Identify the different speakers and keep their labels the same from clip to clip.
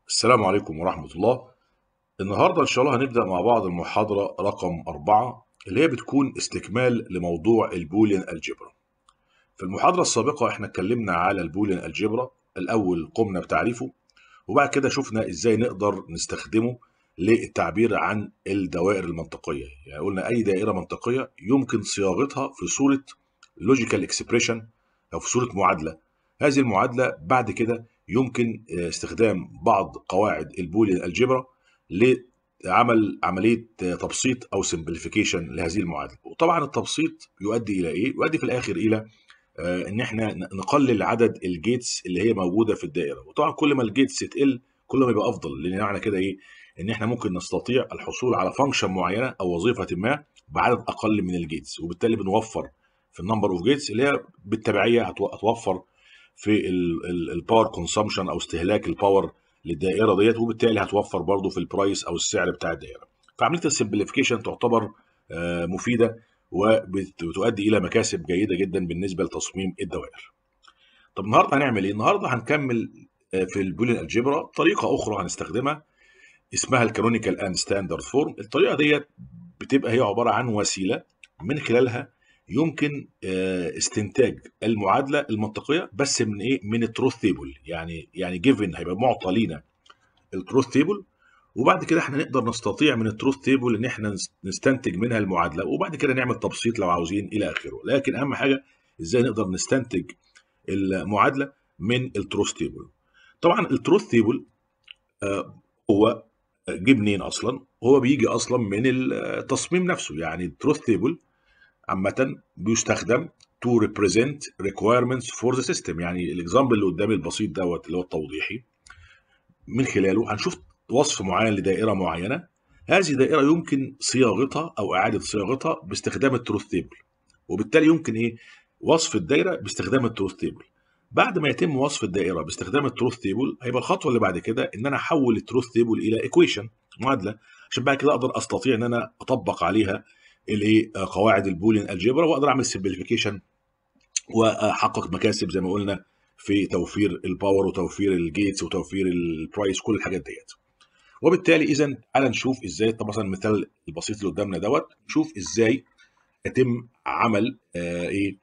Speaker 1: السلام عليكم ورحمة الله النهاردة إن شاء الله هنبدأ مع بعض المحاضرة رقم أربعة اللي هي بتكون استكمال لموضوع البوليان الجبرا في المحاضرة السابقة احنا اتكلمنا على البوليان الجبرا الأول قمنا بتعريفه وبعد كده شفنا إزاي نقدر نستخدمه للتعبير عن الدوائر المنطقية يعني قلنا أي دائرة منطقية يمكن صياغتها في صورة لوجيكال اكسبريشن أو في صورة معادلة هذه المعادلة بعد كده يمكن استخدام بعض قواعد البوليان الجبرا لعمل عمليه تبسيط او سمبليفيكيشن لهذه المعادله وطبعا التبسيط يؤدي الى ايه يؤدي في الاخر الى ان احنا نقلل عدد الجيتس اللي هي موجوده في الدائره وطبعا كل ما الجيتس تقل كل ما يبقى افضل لان معنى كده ايه ان احنا ممكن نستطيع الحصول على فانكشن معينه او وظيفه ما بعدد اقل من الجيتس وبالتالي بنوفر في النمبر اوف جيتس اللي هي بالتبعيه هتوفر في الباور كونسامشن او استهلاك الباور للدائره ديت وبالتالي هتوفر برضه في البرايس او السعر بتاع الدائره فعمليه السمبليفيكيشن تعتبر مفيده وبتؤدي الى مكاسب جيده جدا بالنسبه لتصميم الدوائر طب النهارده هنعمل ايه النهارده هنكمل في البولين الجبرا طريقه اخرى هنستخدمها اسمها الكانونيكال اند ستاندرد فورم الطريقه ديت بتبقى هي عباره عن وسيله من خلالها يمكن استنتاج المعادله المنطقيه بس من ايه من التروث تيبل يعني يعني جيفن هيبقى معطى لينا التروث تيبل وبعد كده احنا نقدر نستطيع من التروث تيبل ان احنا نستنتج منها المعادله وبعد كده نعمل تبسيط لو عاوزين الى اخره لكن اهم حاجه ازاي نقدر نستنتج المعادله من التروث تيبل طبعا التروث تيبل هو جه منين اصلا هو بيجي اصلا من التصميم نفسه يعني التروث تيبل عامة بيستخدم to represent requirements for the system يعني الاكزامبل اللي قدامي البسيط دوت اللي هو التوضيحي من خلاله هنشوف وصف معين لدائرة معينة هذه دائرة يمكن صياغتها أو إعادة صياغتها باستخدام التروث تيبل وبالتالي يمكن إيه وصف الدائرة باستخدام التروث تيبل بعد ما يتم وصف الدائرة باستخدام التروث تيبل هيبقى الخطوة اللي بعد كده إن أنا أحول التروث تيبل إلى ايكويشن معادلة عشان بعد كده أقدر أستطيع إن أنا أطبق عليها الايه قواعد البولين الجبرا واقدر اعمل سمبليفيكيشن واحقق مكاسب زي ما قلنا في توفير الباور وتوفير الجيتس وتوفير البرايس كل الحاجات ديت وبالتالي اذا تعالى نشوف ازاي طب مثلا المثال البسيط اللي قدامنا دوت نشوف ازاي يتم عمل آه ايه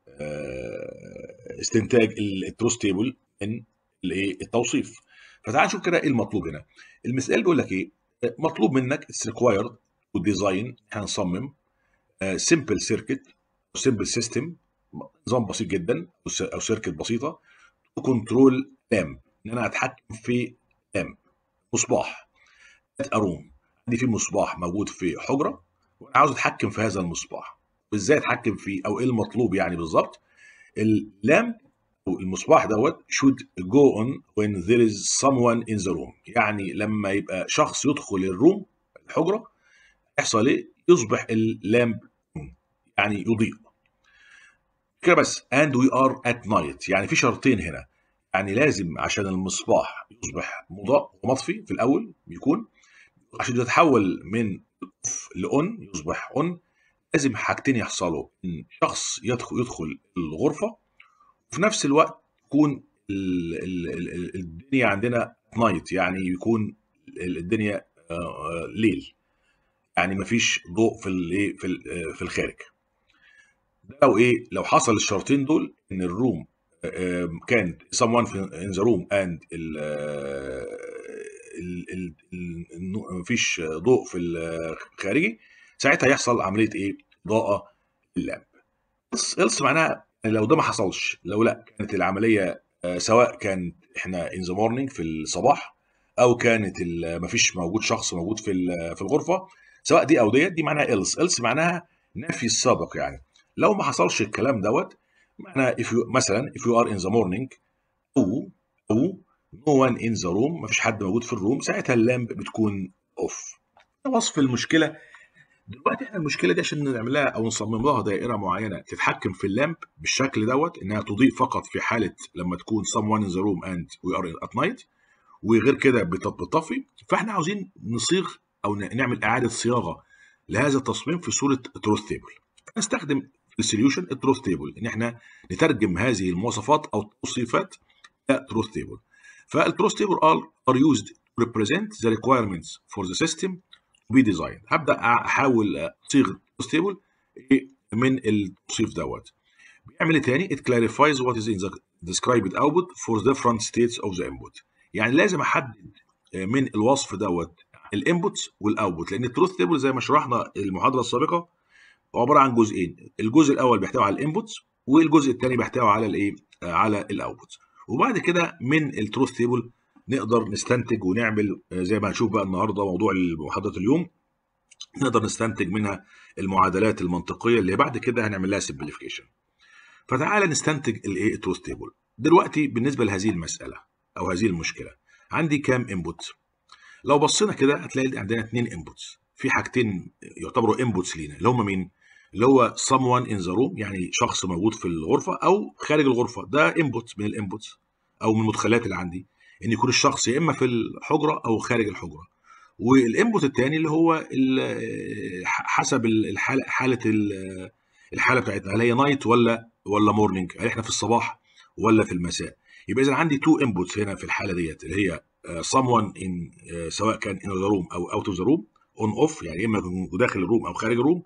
Speaker 1: آه استنتاج التروس تيبل من الايه التوصيف فتعال نشوف كده ايه المطلوب هنا المثال بيقول لك ايه مطلوب منك اتس ريكوايرد وديزاين هنصمم سمبل سيركت سمبل سيستم نظام بسيط جدا او سيركت بسيطه كنترول لامب ان انا اتحكم في لامب مصباح اروم عندي في مصباح موجود في حجره وانا عاوز اتحكم في هذا المصباح وازاي اتحكم فيه او ايه المطلوب يعني بالظبط اللامب او المصباح دوت should go on when there is someone in the room يعني لما يبقى شخص يدخل الروم الحجره يحصل ايه؟ يصبح اللامب يعني يضيء كده بس and we are at night يعني في شرطين هنا يعني لازم عشان المصباح يصبح مضاء ومطفي في الاول بيكون عشان يتحول من اوف لاون يصبح اون لازم حاجتين يحصلوا ان شخص يدخل يدخل الغرفه وفي نفس الوقت تكون الدنيا عندنا نايت يعني يكون الدنيا ليل يعني مفيش ضوء في الايه في في الخارج ده لو ايه لو حصل الشرطين دول ان الروم كان someone in the room and ال ال مفيش ضوء في الخارجي ساعتها يحصل عمليه ايه اضاءه اللامب إلس معناها لو ده ما حصلش لو لا كانت العمليه سواء كان احنا in the morning في الصباح او كانت مفيش موجود شخص موجود في في الغرفه سواء دي او ديت دي معناها else else معناها نفي السابق يعني لو ما حصلش الكلام دوت معناها if you مثلا if you are in the morning او او no one in the room ما فيش حد موجود في الروم ساعتها اللامب بتكون اوف وصف المشكله دلوقتي احنا المشكله دي عشان نعملها او نصمم لها دائره معينه تتحكم في اللامب بالشكل دوت انها تضيء فقط في حاله لما تكون someone in the room and we are at night وغير كده بتطفي فاحنا عاوزين نصيغ او نعمل اعاده صياغه لهذا التصميم في صوره تروث تيبل نستخدم في السوليوشن التروث تيبل ان احنا نترجم هذه المواصفات او التوصيفات الى تروث تيبل فالتروث تيبل are used to represent the requirements for the system to be designed هبدا احاول اصيغ التروث تيبل من التوصيف دوت بيعمل ايه تاني it clarifies what is in the described output for different states of the input يعني لازم احدد من الوصف دوت الانبوتس والاوتبوت لان التروث تيبل زي ما شرحنا المحاضره السابقه هو عباره عن جزئين الجزء الاول بيحتوي على الانبوتس والجزء الثاني بيحتوي على الايه على الاوتبوتس وبعد كده من التروث تيبل نقدر نستنتج ونعمل زي ما هنشوف بقى النهارده موضوع محاضره اليوم نقدر نستنتج منها المعادلات المنطقيه اللي بعد كده هنعمل لها سمبليفيكيشن فتعالى نستنتج الايه التروث تيبل دلوقتي بالنسبه لهذه المساله او هذه المشكله عندي كام انبوت لو بصينا كده هتلاقي عندنا اثنين انبوتس في حاجتين يعتبروا انبوتس لينا اللي هم مين اللي هو someone in the room يعني شخص موجود في الغرفه او خارج الغرفه ده انبوت من الانبوتس او من المدخلات اللي عندي ان يكون الشخص يا اما في الحجره او خارج الحجره والانبوت الثاني اللي هو حسب الحاله حاله الحاله بتاعتنا هل هي نايت ولا ولا مورنينج هل احنا في الصباح ولا في المساء يبقى اذا عندي تو انبوتس هنا في الحاله ديت اللي هي someone in سواء كان in the room او out of the room on off يعني اما داخل الروم او خارج الروم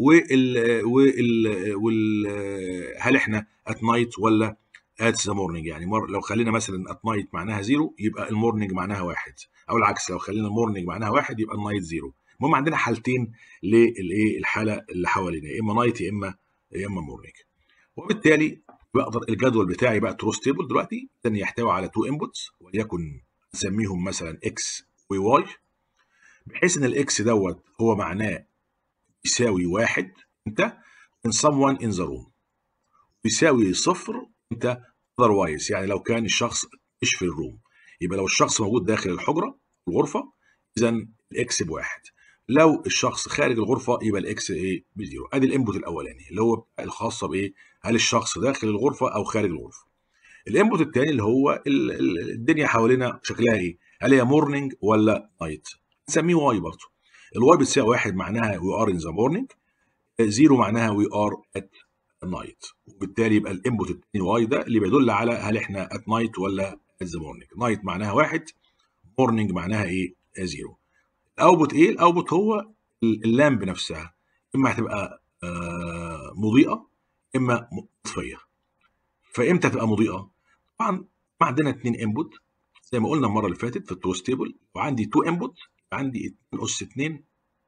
Speaker 1: وال وال وال هل احنا at night ولا at the morning يعني لو خلينا مثلا at night معناها زيرو يبقى المورنينج معناها واحد او العكس لو خلينا المورنينج معناها واحد يبقى النايت زيرو المهم عندنا حالتين للايه الحاله اللي حوالينا يا اما نايت يا اما يا اما مورنينج وبالتالي بقدر الجدول بتاعي بقى تروث تيبل دلوقتي يحتوي على تو انبوتس وليكن نسميهم مثلا اكس وواي بحيث ان الاكس دوت هو معناه يساوي واحد انت in someone in the room يساوي صفر انت otherwise يعني لو كان الشخص مش في الروم يبقى لو الشخص موجود داخل الحجره الغرفه اذا الاكس بواحد لو الشخص خارج الغرفه يبقى الاكس ايه بزيرو ادي الانبوت الاولاني اللي هو الخاصه بايه هل الشخص داخل الغرفه او خارج الغرفه الانبوت الثاني اللي هو الدنيا حوالينا شكلها ايه هل هي مورنينج ولا نايت نسميه واي برضه الواي بتساوي واحد معناها وي ار ان ذا مورنينج زيرو معناها وي ار ات نايت وبالتالي يبقى الانبوت الثاني واي ده اللي بيدل على هل احنا ات نايت ولا ات ذا مورنينج نايت معناها واحد مورنينج معناها ايه زيرو الاوتبوت ايه الاوتبوت هو اللامب نفسها اما هتبقى آه مضيئه اما مطفيه فامتى تبقى مضيئه طبعا عندنا اثنين انبوت زي ما قلنا المره اللي فاتت في التروث تيبل وعندي تو انبوت عندي 2 اس 2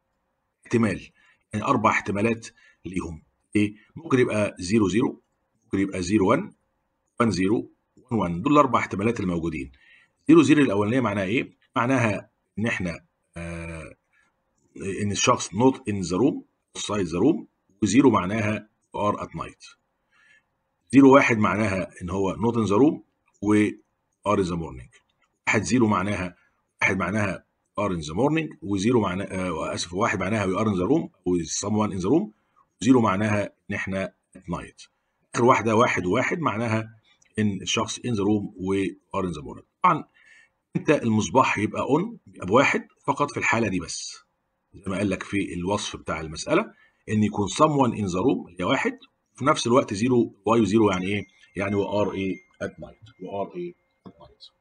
Speaker 1: احتمال يعني اربع احتمالات ليهم ايه ممكن يبقى 0 0 ممكن يبقى 0 1 1 0 1 1 دول الاربع احتمالات الموجودين 0 0 الاولانيه معناها ايه معناها ان احنا آه ان الشخص not in the room outside the room وزيرو معناها are at night زيرو واحد معناها ان هو not in the room و are in the morning واحد زيرو معناها واحد معناها are in the morning وزيرو معناها آه اسف واحد معناها we are in the room و someone in the room وزيرو معناها ان احنا at night اخر واحده واحد وواحد معناها ان الشخص in the room و are in the morning طبعا انت المصباح يبقى اون يبقى بواحد فقط في الحاله دي بس زي ما قال لك في الوصف بتاع المساله ان يكون someone in the room اللي هي واحد في نفس الوقت زيرو واي وزيرو يعني ايه؟ يعني و ار ايه at night و ار ايه at night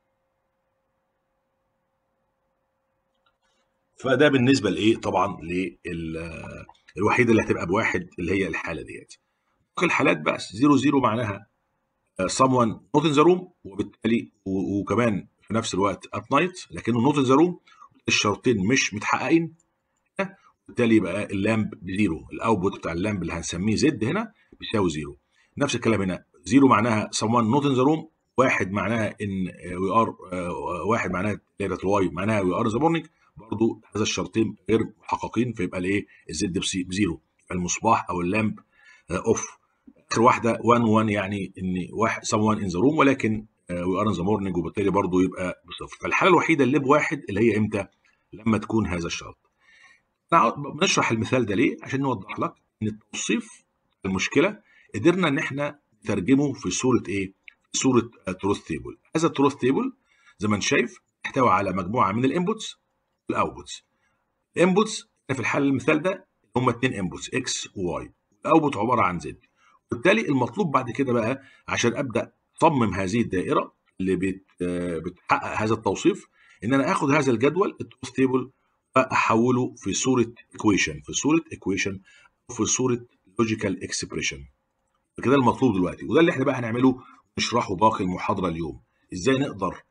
Speaker 1: فده بالنسبه لايه؟ طبعا للوحيده اللي هتبقى بواحد اللي هي الحاله ديت. باقي الحالات بس زيرو زيرو معناها someone not in the room وبالتالي وكمان في نفس الوقت at night لكنه not in the room الشرطين مش متحققين بالتالي يبقى اللامب بزيرو الاوتبوت بتاع اللامب اللي هنسميه زد هنا بيساوي زيرو نفس الكلام هنا زيرو معناها someone not in the room واحد معناها ان وي ار واحد معناها دايره الواي معناها وي ار ذا مورنينج برضه هذا الشرطين غير محققين فيبقى الايه الزد بزيرو المصباح او اللامب اوف اخر واحده 1 1 يعني ان واحد someone in the room ولكن وي ار ان ذا مورنينج وبالتالي برضه يبقى بصفر فالحاله الوحيده اللي بواحد اللي هي امتى؟ لما تكون هذا الشرط. بنشرح المثال ده ليه؟ عشان نوضح لك ان التوصيف المشكله قدرنا ان احنا نترجمه في صوره ايه؟ في صوره تروث تيبل. هذا التروث تيبل زي ما انت شايف يحتوي على مجموعه من الانبوتس والاوتبوتس. الانبوتس في الحاله المثال ده هم اثنين انبوتس اكس وواي. الاوتبوت عباره عن زد. وبالتالي المطلوب بعد كده بقى عشان ابدا اصمم هذه الدائره اللي بت بتحقق هذا التوصيف ان انا اخد هذا الجدول التروث تيبل واحوله في صوره ايكويشن في صوره ايكويشن في صوره لوجيكال اكسبريشن كده المطلوب دلوقتي وده اللي احنا بقى هنعمله نشرحه باقي المحاضره اليوم ازاي نقدر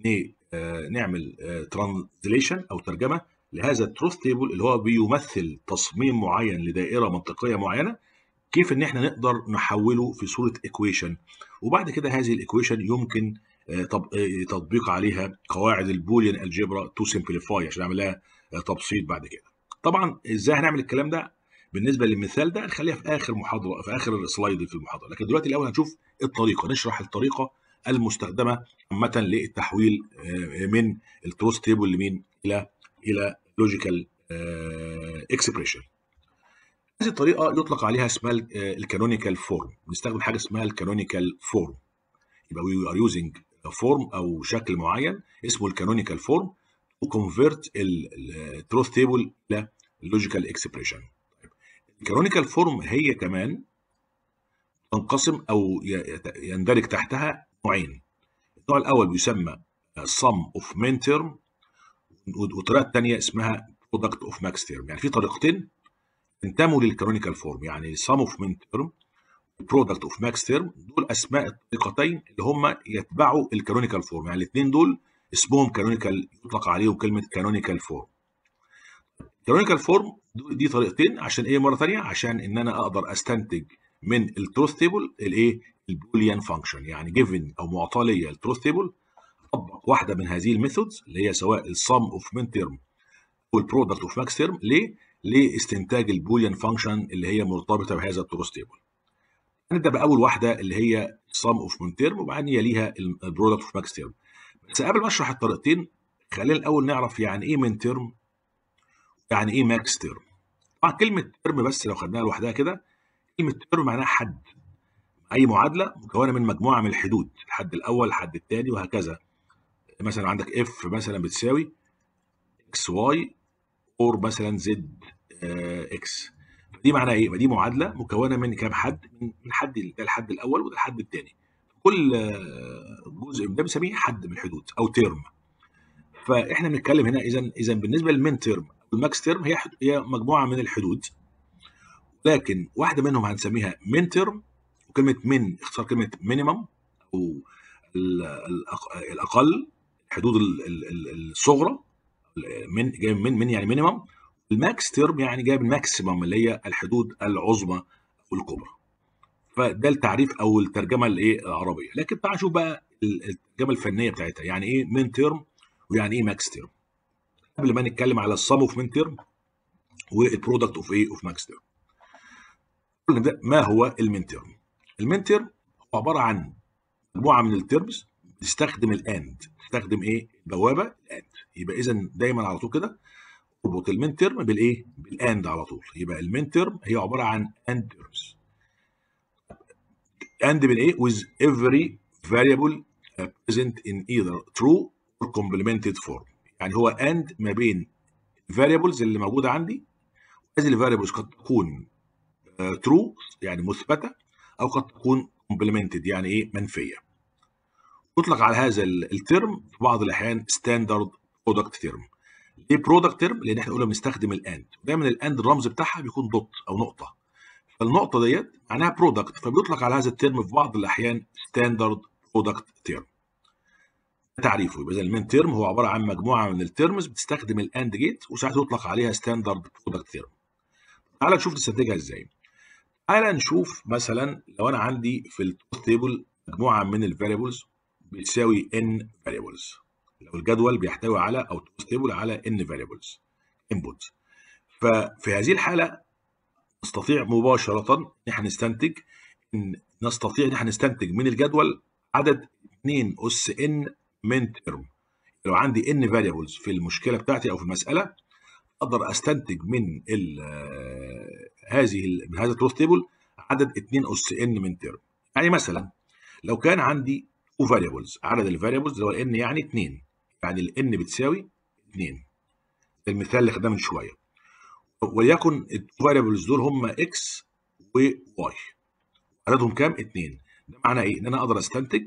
Speaker 1: نعمل ترانزليشن او ترجمه لهذا التروث تيبل اللي هو بيمثل تصميم معين لدائره منطقيه معينه كيف ان احنا نقدر نحوله في صوره ايكويشن وبعد كده هذه الايكويشن يمكن تطبيق عليها قواعد البوليان الجبرا تو سمبليفاي عشان اعمل لها تبسيط بعد كده طبعا ازاي هنعمل الكلام ده بالنسبه للمثال ده نخليها في اخر محاضره في اخر السلايد في المحاضره لكن دلوقتي الاول هنشوف الطريقه نشرح الطريقه المستخدمه عامه للتحويل من التروث تيبل لمين الى الى لوجيكال اكسبريشن هذه الطريقه يطلق عليها اسمها الكانونيكال فورم بنستخدم حاجه اسمها الكانونيكال فورم يبقى وي ار يوزنج فورم او شكل معين اسمه الكانونيكال فورم تو كونفيرت التروث تيبل الى لوجيكال اكسبريشن الكانونيكال فورم هي كمان تنقسم او يندرج تحتها نوعين النوع الاول بيسمى sum of min term والطريقه الثانيه اسمها product of max term يعني في طريقتين انتموا للكانونيكال فورم يعني sum of min term product of max term دول اسماء الطريقتين اللي هم يتبعوا الكانونيكال فورم يعني الاثنين دول اسمهم كانونيكال يطلق عليهم كلمه كانونيكال فورم كانونيكال فورم دي طريقتين عشان ايه مره ثانيه عشان ان انا اقدر استنتج من التروث تيبل الايه البوليان فانكشن يعني جيفن او معطى ليا التروث تيبل اطبق واحده من هذه الميثودز اللي هي سواء السم اوف من تيرم او البرودكت اوف ماكس تيرم ليه لاستنتاج البوليان فانكشن اللي هي مرتبطه بهذا التروث تيبل هنبدا باول واحده اللي هي سم اوف من تيرم وبعدين يليها البرودكت اوف ماكس تيرم بس قبل ما اشرح الطريقتين خلينا الاول نعرف يعني ايه من تيرم يعني ايه ماكس تيرم طبعا كلمه تيرم بس لو خدناها لوحدها كده كلمه تيرم معناها حد اي معادله مكونه من مجموعه من الحدود الحد الاول الحد الثاني وهكذا مثلا عندك اف مثلا بتساوي اكس واي اور مثلا زد اكس دي معناها ايه؟ دي معادله مكونه من كام حد؟ من حد ده الحد الاول وده الحد الثاني. كل جزء من ده بنسميه حد من الحدود او تيرم. فاحنا بنتكلم هنا اذا اذا بالنسبه للمين تيرم والماكس تيرم هي هي مجموعه من الحدود لكن واحده منهم هنسميها من تيرم وكلمه من اختصار كلمه مينيمم او الاقل الحدود الصغرى من جاي من من يعني مينيمم الماكس تيرم يعني جايب الماكسيمم اللي هي الحدود العظمى والكبرى فده التعريف او الترجمه الايه العربيه لكن تعال نشوف بقى الترجمه الفنيه بتاعتها يعني ايه من تيرم ويعني ايه ماكس تيرم قبل ما نتكلم على السم اوف من تيرم والبرودكت اوف ايه اوف ماكس تيرم نبدا ما هو المين تيرم المين تيرم هو عباره عن مجموعه من التيرمز بتستخدم الاند تستخدم ايه بوابه الاند يبقى اذا دايما على طول كده اربط المين تيرم بالايه بالاند على طول يبقى المين تيرم هي عباره عن اند تيرمز اند بالايه with every variable present in either true or complemented form يعني هو اند ما بين الفاريبلز اللي موجوده عندي هذه الفاريبلز قد تكون ترو uh, يعني مثبته او قد تكون complemented يعني ايه منفيه يطلق على هذا الترم في بعض الاحيان ستاندرد برودكت تيرم ليه برودكت تيرم لان احنا قلنا بنستخدم الاند دايما الاند الرمز بتاعها بيكون دوت او نقطه فالنقطه ديت معناها برودكت فبيطلق على هذا الترم في بعض الاحيان ستاندرد برودكت تيرم تعريفه يبقى المين تيرم هو عباره عن مجموعه من التيرمز بتستخدم الاند جيت وساعات يطلق عليها ستاندرد برودكت تيرم تعال نشوف نستنتجها ازاي تعال نشوف مثلا لو انا عندي في التروث تيبل مجموعه من الفاريبلز بتساوي ان فاريبلز لو الجدول بيحتوي على او تروث تيبل على ان فاريبلز انبوت ففي هذه الحاله نستطيع مباشره ان احنا نستنتج ان نستطيع ان احنا نستنتج من الجدول عدد 2 اس ان من ترم لو عندي ان فاريبلز في المشكله بتاعتي او في المساله اقدر استنتج من هذه من هذا التروث تيبل عدد 2 اس ان من ترم يعني مثلا لو كان عندي تو فاريبلز عدد الفاريبلز اللي هو ان يعني 2 يعني الان بتساوي 2 المثال اللي خدناه من شويه وليكن الفاريبلز دول هم اكس وواي عددهم كام 2 ده معناه ايه ان انا اقدر استنتج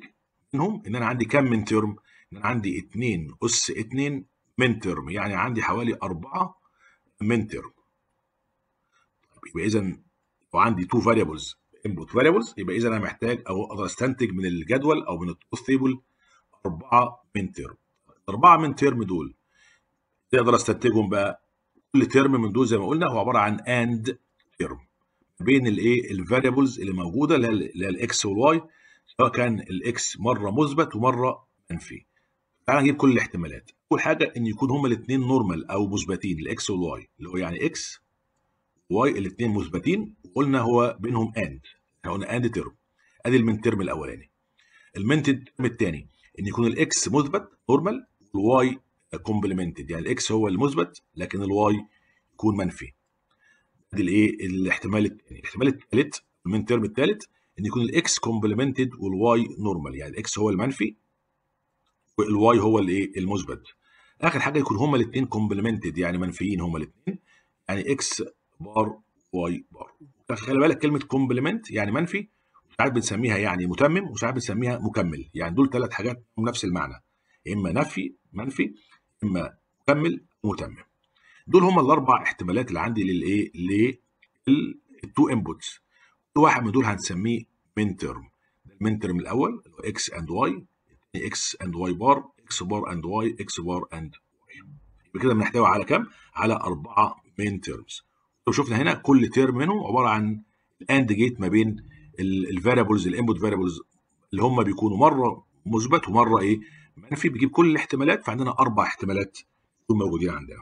Speaker 1: منهم ان انا عندي كام من ترم ان انا عندي 2 اس 2 من ترم يعني عندي حوالي 4 من ترم يبقى اذا لو عندي 2 فاريبلز انبوت فاريبلز يبقى اذا انا محتاج او اقدر استنتج من الجدول او من التروث تيبل 4 من ترم 4 من ترم دول تقدر استنتجهم بقى كل ترم من دول زي ما قلنا هو عباره عن اند ترم بين الايه الفاريبلز اللي موجوده اللي هي الاكس والواي سواء كان الاكس مره مثبت ومره منفي تعال نجيب كل الاحتمالات اول حاجه ان يكون هما الاثنين نورمال او مثبتين الاكس والواي اللي هو يعني اكس واي الاثنين مثبتين وقلنا هو بينهم اند احنا قلنا اند ترم ادي المن ترم الاولاني المن ترم الثاني ان يكون الاكس مثبت نورمال والواي كومبلمنتد يعني الاكس هو المثبت لكن الواي يكون منفي دي الايه الاحتمال الثاني الاحتمال الثالث المن ترم الثالث ان يكون الاكس كومبلمنتد والواي نورمال يعني الاكس هو المنفي والواي هو الايه المثبت اخر حاجه يكون هما الاثنين كومبلمنتد يعني منفيين هما الاثنين يعني اكس بار واي بار خلي بالك كلمه كومبلمنت يعني منفي ساعات بنسميها يعني متمم وساعات بنسميها مكمل يعني دول ثلاث حاجات نفس المعنى اما نفي منفي اما مكمل متمم دول هما الاربع احتمالات اللي عندي للايه للتو انبوتس كل واحد من دول هنسميه من ترم المن ترم الاول اللي هو اكس اند واي اكس اند واي بار اكس بار اند واي اكس بار اند واي يبقى كده بنحتوي على كام على اربعه مين تيرمز لو شفنا هنا كل تيرم منهم عباره عن الاند جيت ما بين الفاريبلز الانبوت فاريبلز اللي هم بيكونوا مره مثبت ومره ايه منفي بيجيب كل الاحتمالات فعندنا اربع احتمالات يكونوا موجودين عندنا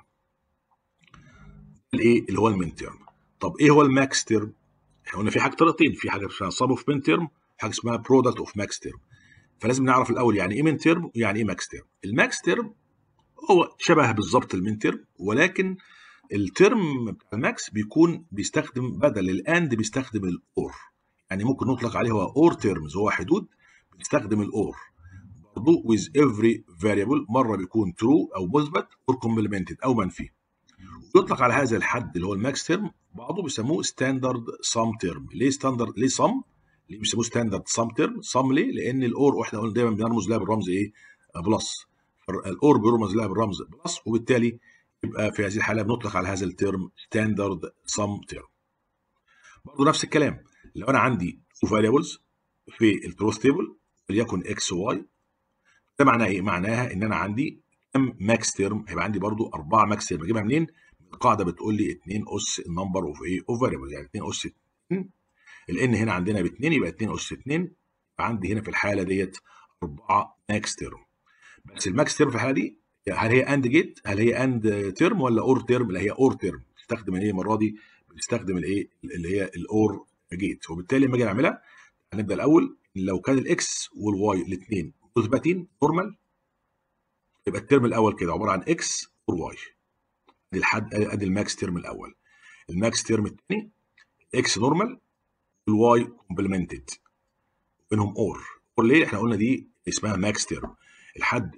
Speaker 1: الايه اللي هو المين تيرم طب ايه هو الماكس تيرم احنا قلنا في حاجه طريقتين في حاجه اسمها سب اوف مين تيرم حاجه اسمها برودكت اوف ماكس تيرم فلازم نعرف الاول يعني ايه مين تيرم ويعني ايه ماكس تيرم الماكس تيرم هو شبه بالظبط المين تيرم ولكن الترم بتاع الماكس بيكون بيستخدم بدل الاند بيستخدم الاور يعني ممكن نطلق عليه هو اور تيرمز هو حدود بنستخدم الاور برضه with every variable مره بيكون true او مثبت or complemented او منفي يطلق على هذا الحد اللي هو الماكس تيرم بعضه بيسموه ستاندرد سم تيرم ليه ستاندرد ليه سم ليه بيسموه ستاندرد سم تيرم سم ليه لان الاور واحنا قلنا دايما بنرمز لها بالرمز ايه بلس الاور بيرمز لها بالرمز بلس وبالتالي يبقى في هذه الحاله بنطلق على هذا الترم ستاندرد سم تيرم برضه نفس الكلام لو انا عندي تو فاريبلز في التروث تيبل وليكن اكس وواي ده معناه ايه؟ معناها ان انا عندي كم ماكس تيرم هيبقى عندي برضو اربعه ماكس تيرم بجيبها منين؟ القاعده بتقول لي 2 اس النمبر اوف ايه؟ اوف فاريبل يعني 2 اس 2 الان هنا عندنا ب 2 يبقى 2 اس 2 عندي هنا في الحاله ديت اربعه ماكس تيرم بس الماكس تيرم في الحاله دي هل هي اند جيت؟ هل هي اند تيرم ولا اور تيرم؟ لا هي اور تيرم بتستخدم ايه المره دي؟ بتستخدم الايه؟ اللي هي الاور جيت وبالتالي لما اجي نعملها هنبدا الاول لو كان الاكس والواي الاثنين مثبتين نورمال يبقى الترم الاول كده عباره عن اكس وواي ادي الحد ادي الماكس ترم الاول الماكس ترم الثاني اكس نورمال والواي كومبلمنتد بينهم اور اور ليه احنا قلنا دي اسمها ماكس ترم الحد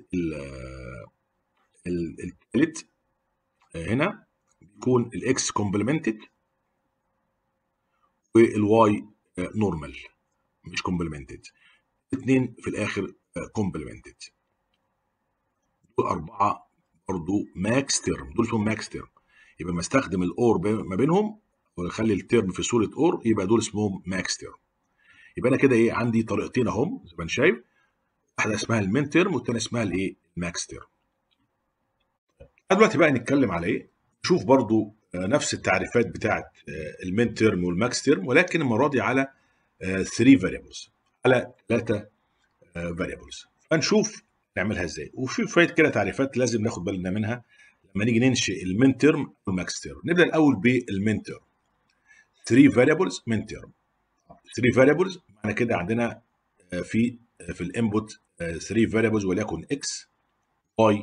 Speaker 1: الثالث هنا بيكون الاكس كومبلمنتد والواي نورمال مش كومبلمنتد الاثنين في الاخر كومبلمنتد دول اربعه برضو ماكس تيرم دول اسمهم ماكس تيرم يبقى لما استخدم الاور ما بينهم واخلي التيرم في صوره اور يبقى دول اسمهم ماكس تيرم يبقى انا كده ايه عندي طريقتين اهم زي ما انت شايف واحده اسمها المين تيرم والثانيه اسمها الايه الماكس تيرم دلوقتي بقى نتكلم على ايه نشوف برضو نفس التعريفات بتاعت المين تيرم والماكس تيرم ولكن المره دي على 3 فاريبلز على 3 فاريبلز فنشوف نعملها ازاي وفي شويه كده تعريفات لازم ناخد بالنا منها لما نيجي ننشئ المين تيرم والماكس تيرم نبدا الاول بالمين تيرم 3 فاريبلز مين تيرم 3 فاريبلز معنى كده عندنا في في الانبوت 3 فاريبلز وليكن اكس واي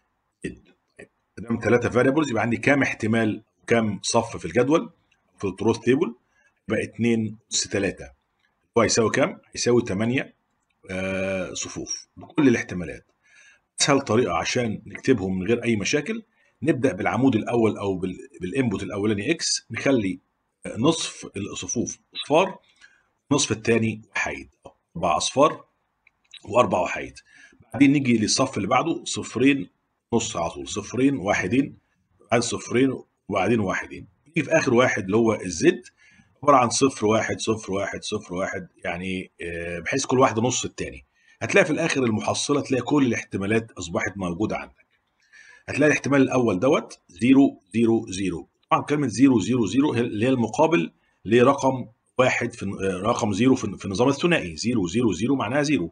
Speaker 1: دام ثلاثه فاريبلز يبقى عندي كام احتمال كام صف في الجدول في التروث تيبل يبقى 2 اس 3 هو هيساوي كام؟ هيساوي 8 آه صفوف بكل الاحتمالات اسهل طريقه عشان نكتبهم من غير اي مشاكل نبدا بالعمود الاول او بالانبوت الاولاني اكس نخلي نصف الصفوف اصفار النصف الثاني وحيد اربع اصفار واربع وحيد بعدين نيجي للصف اللي بعده صفرين نص على طول صفرين واحدين بعد صفرين وبعدين واحدين يجي في اخر واحد اللي هو الزد عباره عن صفر واحد صفر واحد صفر واحد يعني آه، بحيث كل واحده نص التاني هتلاقي في الاخر المحصله تلاقي كل الاحتمالات اصبحت موجوده عندك هتلاقي الاحتمال الاول دوت 0 0 0 طبعا كلمه 0 0 0 هي- اللي هي المقابل لرقم واحد في آه، رقم 0 في في النظام الثنائي 0 0 0 معناها 0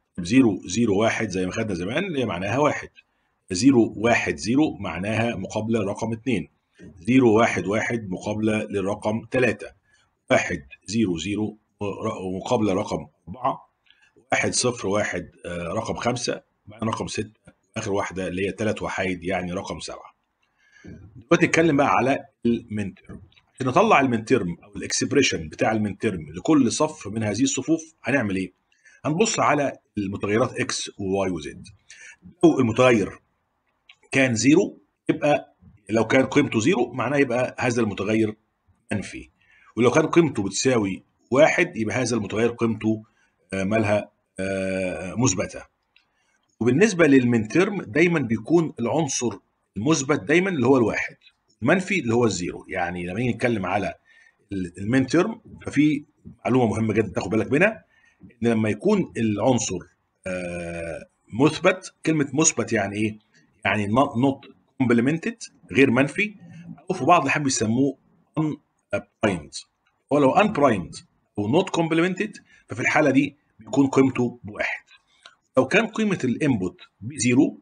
Speaker 1: 0 0 1 زي ما خدنا زمان اللي هي معناها واحد 0 1 0 معناها مقابله لرقم 2 0 1 1 مقابله للرقم 3 1 0 0 مقابله رقم 4 1 0 1 رقم 5 بعدين رقم 6 اخر واحده اللي هي ثلاث وحيد يعني رقم 7 دلوقتي نتكلم بقى على المنترم عشان نطلع المنترم او الاكسبريشن بتاع المنترم لكل صف من هذه الصفوف هنعمل ايه؟ هنبص على المتغيرات اكس وواي وزد لو المتغير كان زيرو يبقى لو كان قيمته زيرو معناه يبقى هذا المتغير منفي ولو كان قيمته بتساوي واحد يبقى هذا المتغير قيمته آه، مالها آه، مثبته وبالنسبه للمنترم دايما بيكون العنصر المثبت دايما اللي هو الواحد المنفي اللي هو الزيرو يعني لما نيجي نتكلم على المين تيرم ففي معلومه مهمه جدا تاخد بالك منها ان لما يكون العنصر آه، مثبت كلمه مثبت يعني ايه؟ يعني نوت كومبلمنتد غير منفي او في بعض الاحيان بيسموه ان برايمد هو لو ان برايمد او نوت كومبلمنتد ففي الحاله دي بيكون قيمته بواحد لو كان قيمه الانبوت بزيرو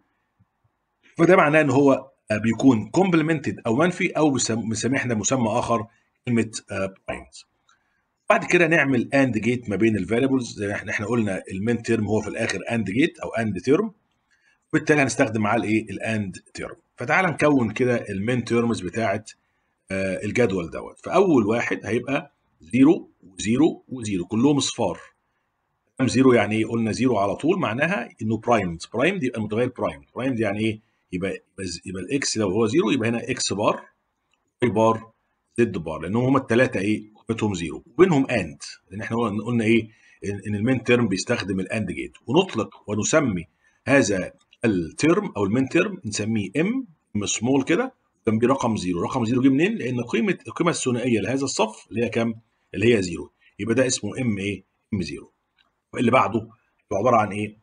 Speaker 1: فده معناه ان هو آه، بيكون كومبلمنتد او منفي او بيسم- بنسميه احنا مسمى اخر كلمه برايمد بعد كده نعمل اند جيت ما بين الفاريبلز زي ما احنا احنا قلنا المين تيرم هو في الاخر اند جيت او اند تيرم وبالتالي هنستخدم معاه الايه الاند تيرم فتعال نكون كده المين تيرمز بتاعه آه، الجدول دوت فاول واحد هيبقى 0 و0 و0 كلهم اصفار كام زيرو يعني ايه قلنا زيرو على طول معناها انه برايمد برايمد يبقى المتغير برايمد برايمد يعني ايه يبقى يبقى, يبقى الاكس لو هو زيرو يبقى هنا اكس بار واي بار زد بار لانهم هم الثلاثه ايه قيمتهم زيرو وبينهم اند لان احنا قلنا قلنا ايه ان إن المين تيرم بيستخدم الاند جيت ونطلق ونسمي هذا الترم او المين تيرم نسميه ام ام سمول كده جنبيه رقم زيرو رقم زيرو جه منين لان قيمه القيمه الثنائيه لهذا الصف اللي هي كام اللي هي زيرو يبقى ده اسمه ام ايه ام زيرو اللي بعده هو عباره عن ايه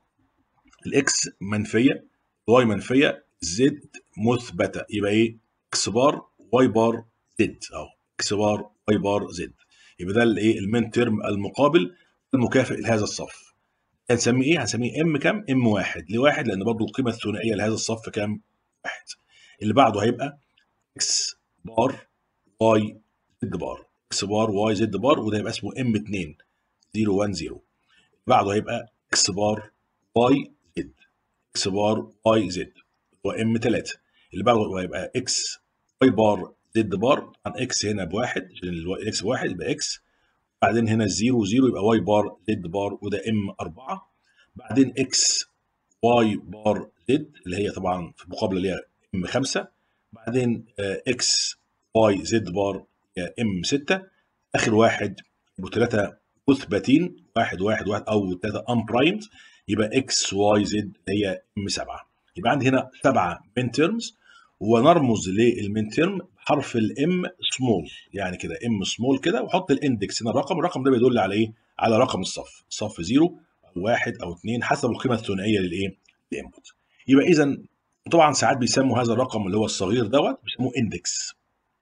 Speaker 1: الاكس منفيه واي منفيه زد مثبته يبقى ايه اكس بار واي بار زد اهو اكس بار واي بار زد يبقى ده الايه المين ترم المقابل المكافئ لهذا الصف هنسميه ايه هنسميه ام كام ام واحد لواحد لان برضه القيمه الثنائيه لهذا الصف كام واحد اللي بعده هيبقى اكس بار واي زد بار اكس بار واي زد بار وده يبقى اسمه ام 2 0 1 0 بعده هيبقى اكس بار واي زد اكس بار واي زد هو ام 3 اللي بعده هيبقى اكس واي بار زد بار عن اكس هنا بواحد عشان الاكس بواحد يبقى اكس بعدين هنا الزيرو زيرو يبقى واي بار زد بار وده ام 4 بعدين اكس واي بار زد اللي هي طبعا في المقابله اللي هي ام 5 بعدين اكس واي زد بار هي ام 6 اخر واحد يبقوا ثلاثه مثبتين واحد واحد واحد او ثلاثه ان برايمد يبقى اكس واي زد هي ام 7 يبقى عندي هنا سبعه من تيرمز ونرمز للمين تيرم بحرف الام سمول يعني كده ام سمول كده وحط الاندكس هنا الرقم الرقم ده بيدل على ايه على رقم الصف الصف زيرو او واحد او اثنين حسب القيمه الثنائيه للايه الانبوت يبقى اذا طبعا ساعات بيسموا هذا الرقم اللي هو الصغير دوت بيسموه اندكس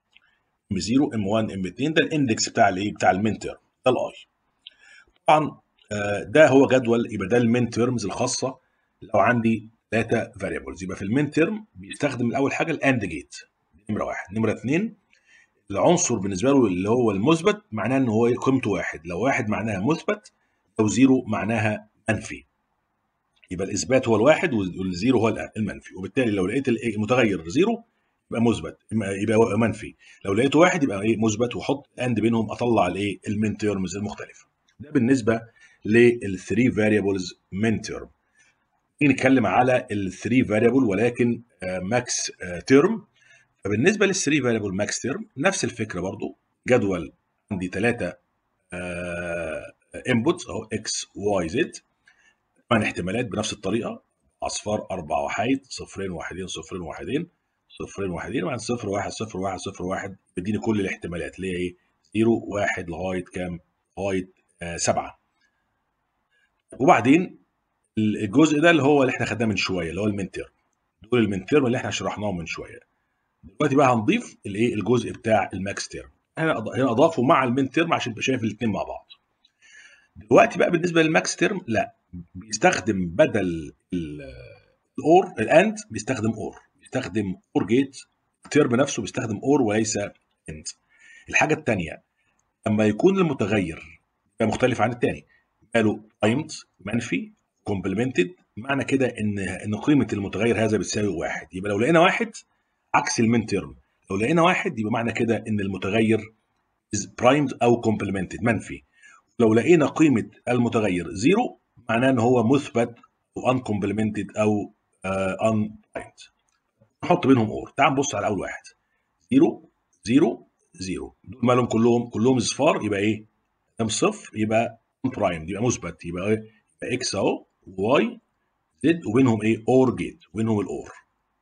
Speaker 1: ام 0 ام 1 ام 2 ده الاندكس بتاع الايه بتاع المين تيرم ده الاي طبعا آه، ده هو جدول يبقى ده المين تيرمز الخاصه لو عندي داتا فاريبلز يبقى في المين تيرم بيستخدم الاول حاجه الاند جيت نمره واحد نمره اثنين العنصر بالنسبه له اللي هو المثبت معناه ان هو قيمته واحد لو واحد معناها مثبت لو زيرو معناها منفي يبقى الاثبات هو الواحد والزيرو هو المنفي وبالتالي لو لقيت المتغير زيرو يبقى مثبت يبقى منفي لو لقيته واحد يبقى ايه مثبت واحط اند بينهم اطلع الايه المين تيرمز المختلفه ده بالنسبه للثري فاريبلز مين تيرم نيجي نتكلم على الثري فاريبل ولكن ماكس تيرم فبالنسبه للثري فاريبل ماكس تيرم نفس الفكره برضو جدول عندي ثلاثه انبوتس اهو اكس واي زد ثمان احتمالات بنفس الطريقه اصفار اربع وحيد صفرين واحدين صفرين واحدين صفرين واحدين بعد صفر واحد صفر واحد صفر واحد بيديني كل الاحتمالات اللي هي ايه؟ زيرو واحد لغايه كام؟ لغايه آه سبعه. وبعدين الجزء ده اللي هو اللي احنا خدناه من شويه اللي هو المين تيرم. دول المين تيرم اللي احنا شرحناهم من شويه. دلوقتي بقى هنضيف الايه؟ الجزء بتاع الماكس تيرم. هنا هنا اضافه مع المين تيرم عشان تبقى شايف الاثنين مع بعض. دلوقتي بقى بالنسبه للماكس تيرم لا بيستخدم بدل الاور الاند بيستخدم اور بيستخدم اور جيت الترم نفسه بيستخدم اور وليس اند الحاجه الثانيه لما يكون المتغير مختلف عن الثاني قالوا تايمد منفي كومبلمنتد معنى كده ان ان قيمه المتغير هذا بتساوي واحد يبقى لو لقينا واحد عكس المين تيرم لو لقينا واحد يبقى معنى كده ان المتغير is primed او complemented منفي لو لقينا قيمه المتغير زيرو معناه ان هو مثبت او uncomplemented او uh, unprimed نحط بينهم اور تعال نبص على اول واحد زيرو زيرو زيرو دول مالهم كلهم كلهم اصفار يبقى ايه؟ ام صفر يبقى برايم يبقى مثبت يبقى ايه؟ يبقى اكس اهو واي زد وبينهم ايه؟ اور جيت وبينهم الاور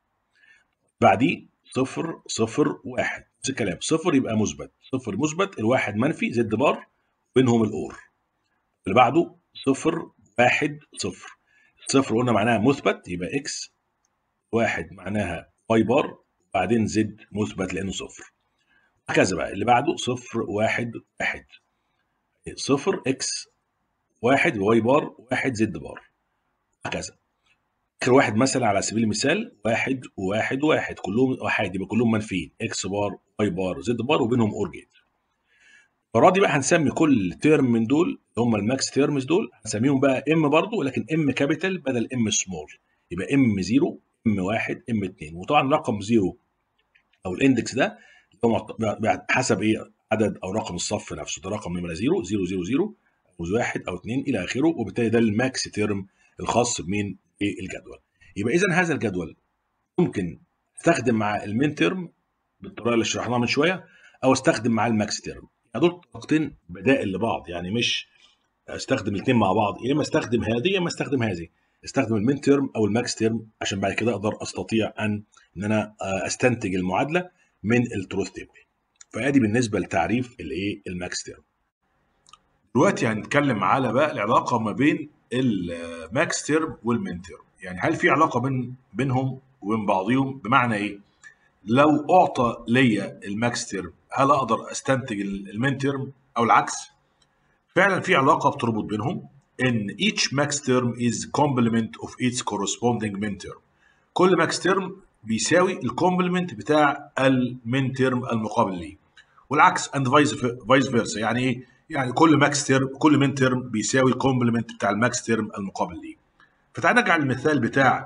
Speaker 1: بعديه صفر صفر واحد نفس الكلام صفر يبقى مثبت صفر مثبت الواحد منفي زد بار بينهم الاور اللي بعده صفر واحد صفر صفر قلنا معناها مثبت يبقى اكس واحد معناها واي بار بعدين زد مثبت لانه صفر هكذا بقى اللي بعده صفر واحد واحد صفر اكس واحد واي بار واحد زد بار هكذا اخر واحد مثلا على سبيل المثال واحد وواحد واحد كلهم واحد يبقى كلهم منفيين اكس بار واي بار زد بار وبينهم اور جيت المره دي بقى هنسمي كل تيرم من دول اللي هم الماكس تيرمز دول هنسميهم بقى ام برضه ولكن ام كابيتال بدل ام سمول يبقى ام 0 ام 1 ام 2 وطبعا رقم 0 او الاندكس ده هو حسب ايه عدد او رقم الصف نفسه ده رقم نمره 0 0 0 0 او 1 او 2 الى اخره وبالتالي ده الماكس تيرم الخاص بمين ايه الجدول يبقى اذا هذا الجدول ممكن استخدم مع المين تيرم بالطريقه اللي شرحناها من شويه او استخدم مع الماكس تيرم يعني دول طريقتين بدائل لبعض يعني مش استخدم الاثنين مع بعض يا اما استخدم هذه يا اما استخدم هذه استخدم المين تيرم او الماكس تيرم عشان بعد كده اقدر استطيع ان ان انا استنتج المعادله من التروث تيبل فادي بالنسبه لتعريف الايه الماكس تيرم دلوقتي هنتكلم على بقى العلاقه ما بين الماكس تيرم والمين تيرم يعني هل في علاقه بين بينهم وبين بعضهم بمعنى ايه لو اعطى ليا الماكس تيرم هل اقدر استنتج المين تيرم او العكس فعلا في علاقه بتربط بينهم ان each max term is complement of its corresponding min term كل ماكس تيرم بيساوي الكومبلمنت بتاع المين تيرم المقابل ليه والعكس اند فايس فايس فيرسا يعني ايه يعني كل ماكس تيرم كل مين تيرم بيساوي الكومبلمنت بتاع الماكس تيرم المقابل ليه فتعال نرجع للمثال بتاع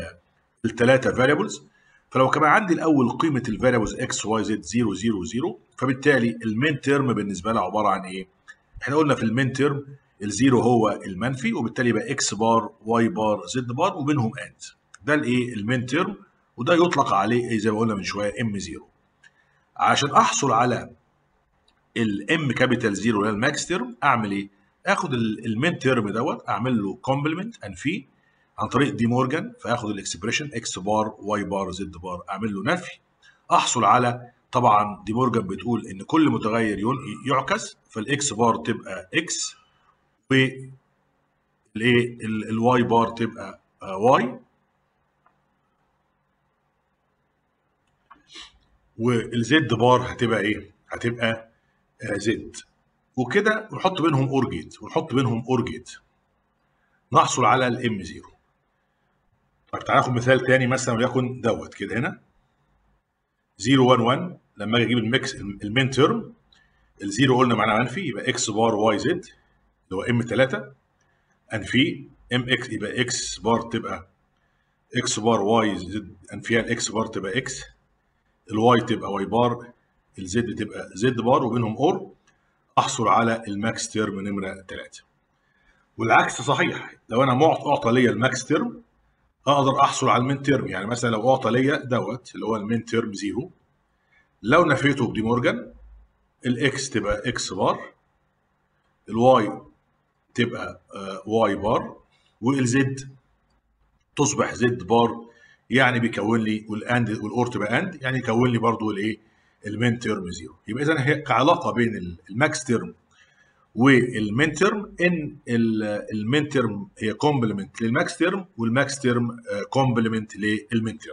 Speaker 1: الثلاثه فاريبلز فلو كان عندي الاول قيمه الفاريبلز اكس واي زد 0 0 0 فبالتالي المين تيرم بالنسبه لها عباره عن ايه احنا قلنا في المين تيرم الزيرو هو المنفي وبالتالي يبقى اكس بار واي بار زد بار وبينهم اند ده الايه المين تيرم وده يطلق عليه زي ما قلنا من شويه ام 0 عشان احصل على الام كابيتال 0 اللي هي الماكس تيرم اعمل ايه اخد المين تيرم دوت اعمل له كومبلمنت انفيه عن طريق دي مورجان فاخد الاكسبريشن اكس بار واي بار زد بار اعمل له نفي احصل على طبعا دي مورجان بتقول ان كل متغير يعكس فالاكس بار تبقى اكس والايه الواي بار تبقى واي والزد بار هتبقى ايه هتبقى زد وكده نحط بينهم اور جيت ونحط بينهم اور جيت نحصل على الام 0 طيب تعالى ناخد مثال تاني مثلا وليكن دوت كده هنا 0 1 1 لما اجي اجيب الميكس المين تيرم الزيرو قلنا معناها منفي يبقى اكس بار واي زد اللي هو ام 3 انفي ام اكس يبقى اكس بار تبقى اكس بار واي زد انفيها الاكس بار تبقى اكس الواي تبقى واي بار الزد تبقى زد بار وبينهم اور احصل على الماكس تيرم نمره 3 والعكس صحيح لو انا اعطى ليا الماكس تيرم اقدر احصل على المين تيرم يعني مثلا لو اعطى ليا دوت اللي هو المين تيرم زيرو لو نفيته بدي مورجان الاكس تبقى اكس بار الواي تبقى واي بار والزد تصبح زد بار يعني بيكون لي والاند والاور تبقى اند يعني يكون لي برضو الايه المين تيرم زيرو يبقى اذا هي كعلاقه بين الماكس تيرم والمين تيرم ان المين تيرم هي كومبلمنت للماكس تيرم والماكس تيرم كومبلمنت للمين تيرم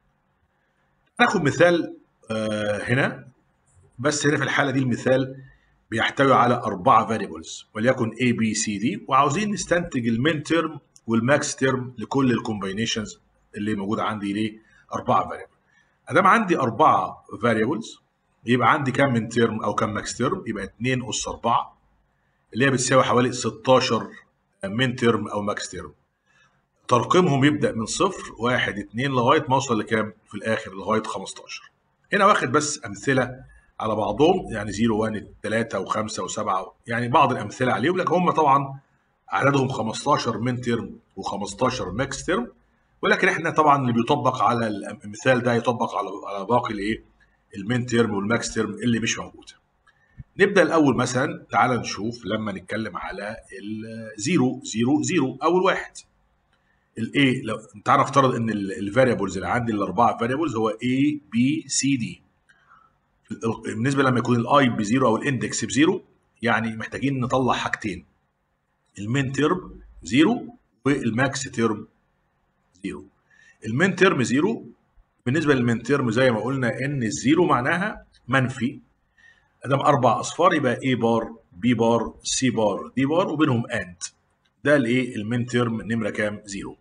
Speaker 1: ناخد مثال آه، هنا بس هنا في الحاله دي المثال بيحتوي على أربعة variables وليكن A B C D وعاوزين نستنتج المين تيرم والماكس تيرم لكل الكومباينيشنز اللي موجودة عندي ليه أربعة variable ادام عندي أربعة variables يبقى عندي كام من تيرم أو كام ماكس تيرم يبقى 2 أس 4 اللي هي بتساوي حوالي 16 من تيرم أو ماكس تيرم ترقيمهم يبدأ من صفر واحد اتنين لغاية ما أوصل لكام في الآخر لغاية 15 هنا واخد بس أمثلة على بعضهم يعني 0 1 3 و5 و7 يعني بعض الامثله عليهم لكن هم طبعا عددهم 15 من ترم و15 ماكس ترم ولكن احنا طبعا اللي بيطبق على المثال ده يطبق على على باقي الايه المين ترم والماكس ترم اللي مش موجوده نبدا الاول مثلا تعال نشوف لما نتكلم على الزيرو زيرو زيرو اول واحد الايه لو تعال نفترض ان الفاريبلز اللي عندي الاربعه فاريبلز هو A B C D بالنسبه لما يكون الاي بزيرو او الاندكس بزيرو يعني محتاجين نطلع حاجتين المين تيرم زيرو والماكس تيرم زيرو المين تيرم زيرو بالنسبه للمين تيرم زي ما قلنا ان الزيرو معناها منفي ادام اربع اصفار يبقى اي بار بي بار سي بار دي بار وبينهم اند ده الايه المين تيرم نمره كام زيرو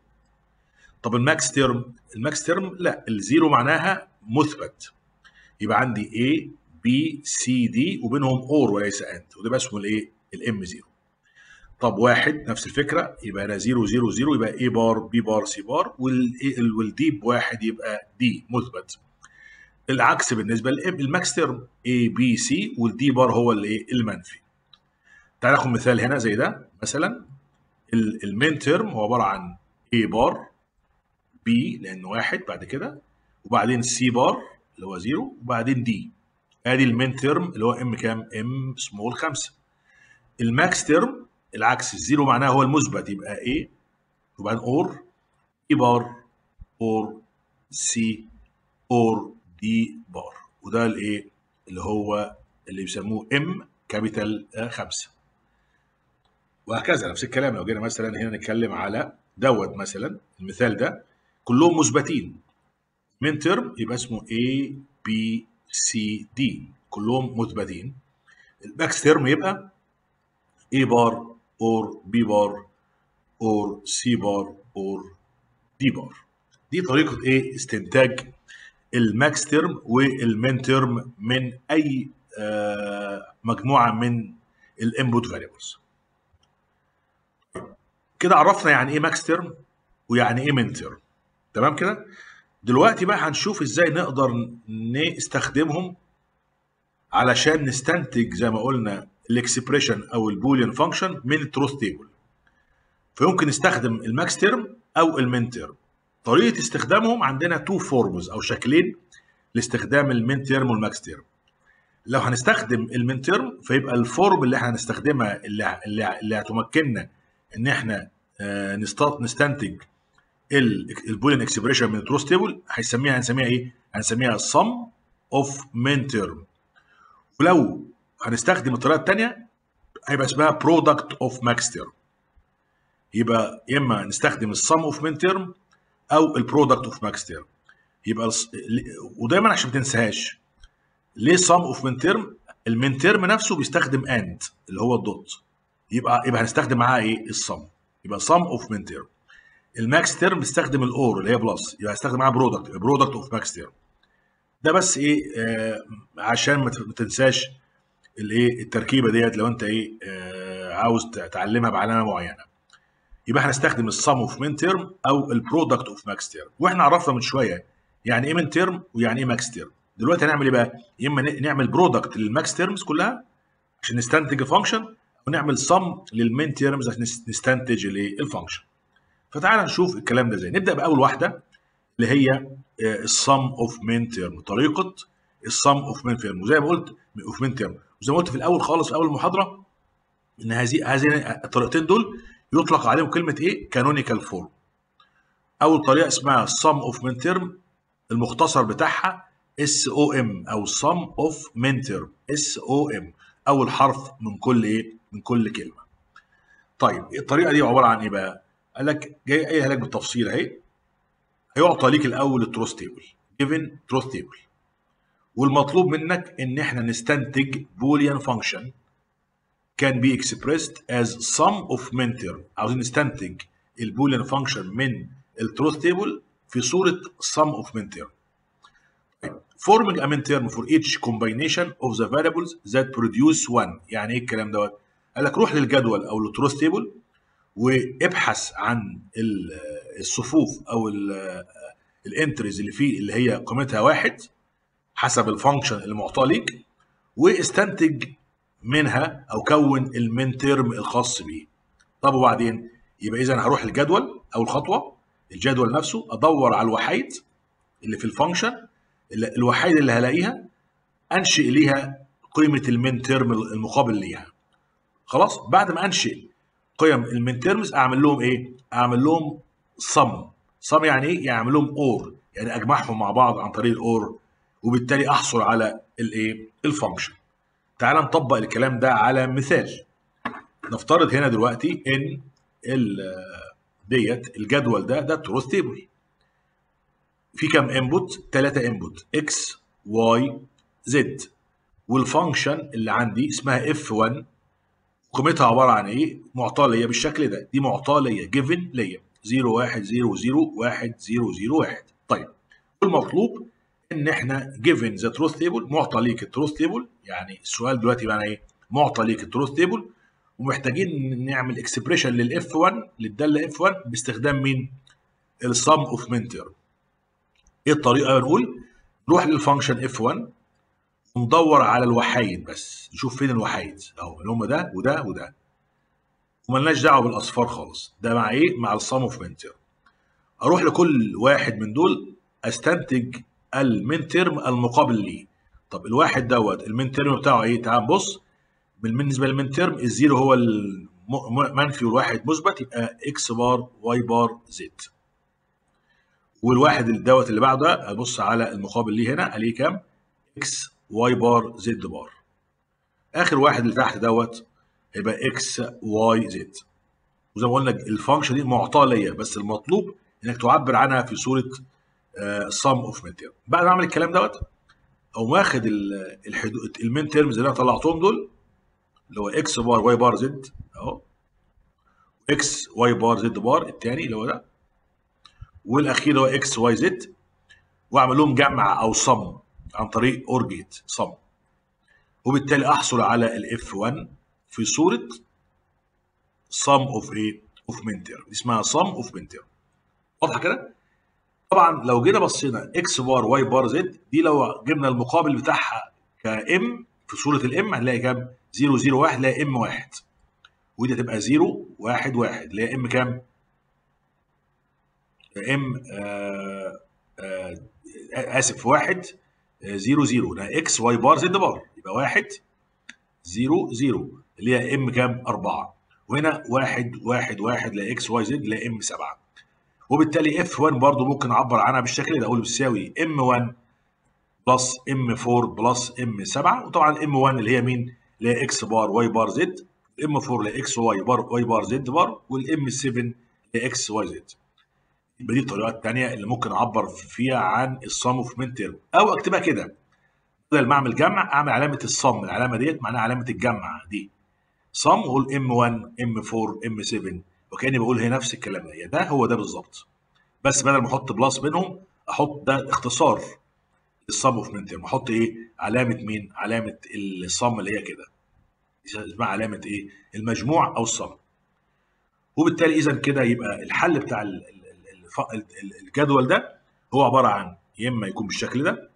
Speaker 1: طب الماكس تيرم الماكس تيرم لا الزيرو معناها مثبت يبقى عندي A B C D وبينهم اور وليس اند وده بقى اسمه الايه الام 0 طب واحد نفس الفكره يبقى انا 0 0 0 يبقى A بار B بار C بار والدي بواحد يبقى دي مثبت العكس بالنسبه للماكس تيرم A B C والدي بار هو الايه المنفي تعال ناخد مثال هنا زي ده مثلا المين تيرم هو عباره عن A بار B لانه واحد بعد كده وبعدين C بار اللي هو 0 وبعدين دي ادي المين تيرم اللي هو ام كام ام سمول 5 الماكس تيرم العكس الزيرو معناها هو المثبت يبقى A وبعدين اور اي بار اور سي اور دي بار وده الايه اللي هو اللي بيسموه ام كابيتال 5 وهكذا نفس الكلام لو جينا مثلا هنا نتكلم على دوت مثلا المثال ده كلهم مثبتين من ترم يبقى اسمه A B C D كلهم مثبتين الباكس ترم يبقى A بار اور B بار اور C بار اور D بار دي طريقة ايه استنتاج الماكس ترم والمين ترم من اي آه مجموعة من الانبوت فاريبلز كده عرفنا يعني ايه ماكس ترم ويعني ايه مين ترم تمام كده دلوقتي بقى هنشوف ازاي نقدر نستخدمهم علشان نستنتج زي ما قلنا الاكسبريشن او البوليان فانكشن من التروث تيبل فيمكن نستخدم الماكس تيرم او المين تيرم طريقه استخدامهم عندنا تو فورمز او شكلين لاستخدام المين تيرم والماكس تيرم لو هنستخدم المين تيرم فيبقى الفورم اللي احنا هنستخدمها اللي اللي, اللي هتمكننا ان احنا نستنتج البولين اكسبريشن من التروث تيبل هيسميها هنسميها ايه؟ هنسميها sum اوف مين تيرم ولو هنستخدم الطريقه الثانيه هيبقى اسمها برودكت اوف ماكس تيرم يبقى يا اما نستخدم السم اوف مين تيرم او البرودكت اوف ماكس تيرم يبقى ودايما عشان ما تنساهاش ليه سم اوف مين تيرم المين تيرم نفسه بيستخدم اند اللي هو الدوت يبقى يبقى هنستخدم معاه ايه السم يبقى سم اوف مين تيرم الماكس تيرم بيستخدم الاور اللي هي بلس يبقى هستخدم معاها برودكت برودكت اوف ماكس تيرم ده بس ايه آه عشان ما تنساش الايه التركيبه ديت لو انت ايه آه عاوز تعلمها بعلامه معينه يبقى هنستخدم السم اوف مين تيرم او البرودكت اوف ماكس تيرم واحنا عرفنا من شويه يعني ايه مين تيرم ويعني ايه ماكس تيرم دلوقتي هنعمل ايه بقى يا اما نعمل برودكت للماكس تيرمز كلها عشان نستنتج الفانكشن ونعمل سم للمين تيرمز عشان نستنتج الايه الفانكشن فتعال نشوف الكلام ده ازاي نبدا باول واحده اللي هي السم اوف مين تيرم طريقه السم اوف مين تيرم وزي ما قلت اوف مين تيرم وزي ما قلت في الاول خالص في اول المحاضره ان هذه هذه الطريقتين دول يطلق عليهم كلمه ايه كانونيكال فورم اول طريقه اسمها sum of min term المختصر بتاعها اس او ام او sum of min term اس او ام اول حرف من كل ايه من كل كلمه طيب الطريقه دي عباره عن ايه بقى قال لك جاي قايلها لك بالتفصيل اهي هيعطى ليك الاول التروث تيبل given truth table والمطلوب منك ان احنا نستنتج boolean function can be expressed as sum of min term عاوزين نستنتج البوليان فانكشن من التروث تيبل في صوره sum of min term forming a min term for each combination of the variables that produce one يعني ايه الكلام دوت قال لك روح للجدول او التروث تيبل وابحث عن الصفوف او الانتريز اللي فيه اللي هي قيمتها واحد حسب الفانكشن المعطى ليك واستنتج منها او كون المين تيرم الخاص بيه طب وبعدين يبقى اذا هروح الجدول او الخطوه الجدول نفسه ادور على الوحيد اللي في الفانكشن الوحيد اللي هلاقيها انشئ ليها قيمه المين تيرم المقابل ليها خلاص بعد ما انشئ قيم المين تيرمز اعمل لهم ايه اعمل لهم صم صم يعني ايه يعني اعمل لهم اور يعني اجمعهم مع بعض عن طريق الاور وبالتالي احصل على الايه الفانكشن تعال نطبق الكلام ده على مثال نفترض هنا دلوقتي ان ديت الجدول ده ده تروث تيبل في كام انبوت 3 انبوت اكس واي زد والفانكشن اللي عندي اسمها اف 1 قيمتها عباره عن ايه معطاه ليا بالشكل ده دي معطاه ليا جيفن ليا 0 1 0 0 1 0 0 1 طيب المطلوب ان احنا جيفن ذا تروث تيبل معطى ليك التروث تيبل يعني السؤال دلوقتي معنى ايه معطى ليك التروث تيبل ومحتاجين نعمل اكسبريشن للاف 1 للداله اف 1 باستخدام مين السم اوف من تيرم ايه الطريقه نقول نروح للفانكشن اف 1 وندور على الوحايد بس نشوف فين الوحايد اهو اللي هم ده وده وده وملناش دعوه بالاصفار خالص ده مع ايه مع السم اوف من تيرم اروح لكل واحد من دول استنتج المين تيرم المقابل ليه طب الواحد دوت المين تيرم بتاعه ايه تعال نبص بالنسبه للمين تيرم الزيرو هو المنفي والواحد مثبت يبقى اكس بار واي بار زد والواحد دوت اللي بعده ابص على المقابل ليه هنا عليه كام اكس واي بار زد بار اخر واحد اللي تحت دوت هيبقى اكس واي زد وزي ما قلنا الفانكشن دي معطاه ليا بس المطلوب انك تعبر عنها في صوره سم اوف مين تيرم بعد ما اعمل الكلام دوت او واخد الحدود المين تيرمز اللي انا طلعتهم دول اللي هو اكس بار واي بار زد اهو اكس واي بار زد بار الثاني اللي هو ده والاخير اللي هو اكس واي زد واعمل لهم جمع او صم عن طريق اور جيت صم وبالتالي احصل على الاف 1 في صوره صم اوف ايه اوف مين تيرم اسمها صم اوف مين تيرم واضحه كده طبعا لو جينا بصينا اكس بار واي بار زد دي لو جبنا المقابل بتاعها كام في صوره الام هنلاقي كام 0 0 1 هنلاقي ام 1 ودي تبقى 0 1 1 اللي هي ام كام ام آه آه اسف 1 0 0 ده اكس واي بار زد بار يبقى 1 0 0 اللي هي ام كام 4 وهنا 1 1 1 لا اكس واي زد اللي هي ام 7 وبالتالي اف 1 برضو ممكن اعبر عنها بالشكل ده اقول بتساوي ام 1 بلس ام 4 بلس ام 7 وطبعا ام 1 اللي هي مين؟ اللي هي اكس بار واي بار زد الام 4 اللي هي اكس واي بار واي بار زد بار والام 7 اللي هي اكس واي زد يبقى دي الطريقه الثانيه اللي ممكن اعبر فيها عن الصم اوف مين تيرم او اكتبها كده بدل ما اعمل جمع اعمل علامه الصم العلامه ديت معناها علامه الجمع دي صم واقول ام 1 ام 4 ام 7 وكاني بقول هي نفس الكلام ده ده هو ده بالظبط بس بدل ما احط بلس بينهم احط ده اختصار الصم اوف مين تيرم احط ايه علامه مين علامه الصم اللي هي كده اسمها علامه ايه المجموع او الصم وبالتالي اذا كده يبقى الحل بتاع الجدول ده هو عباره عن يا اما يكون بالشكل ده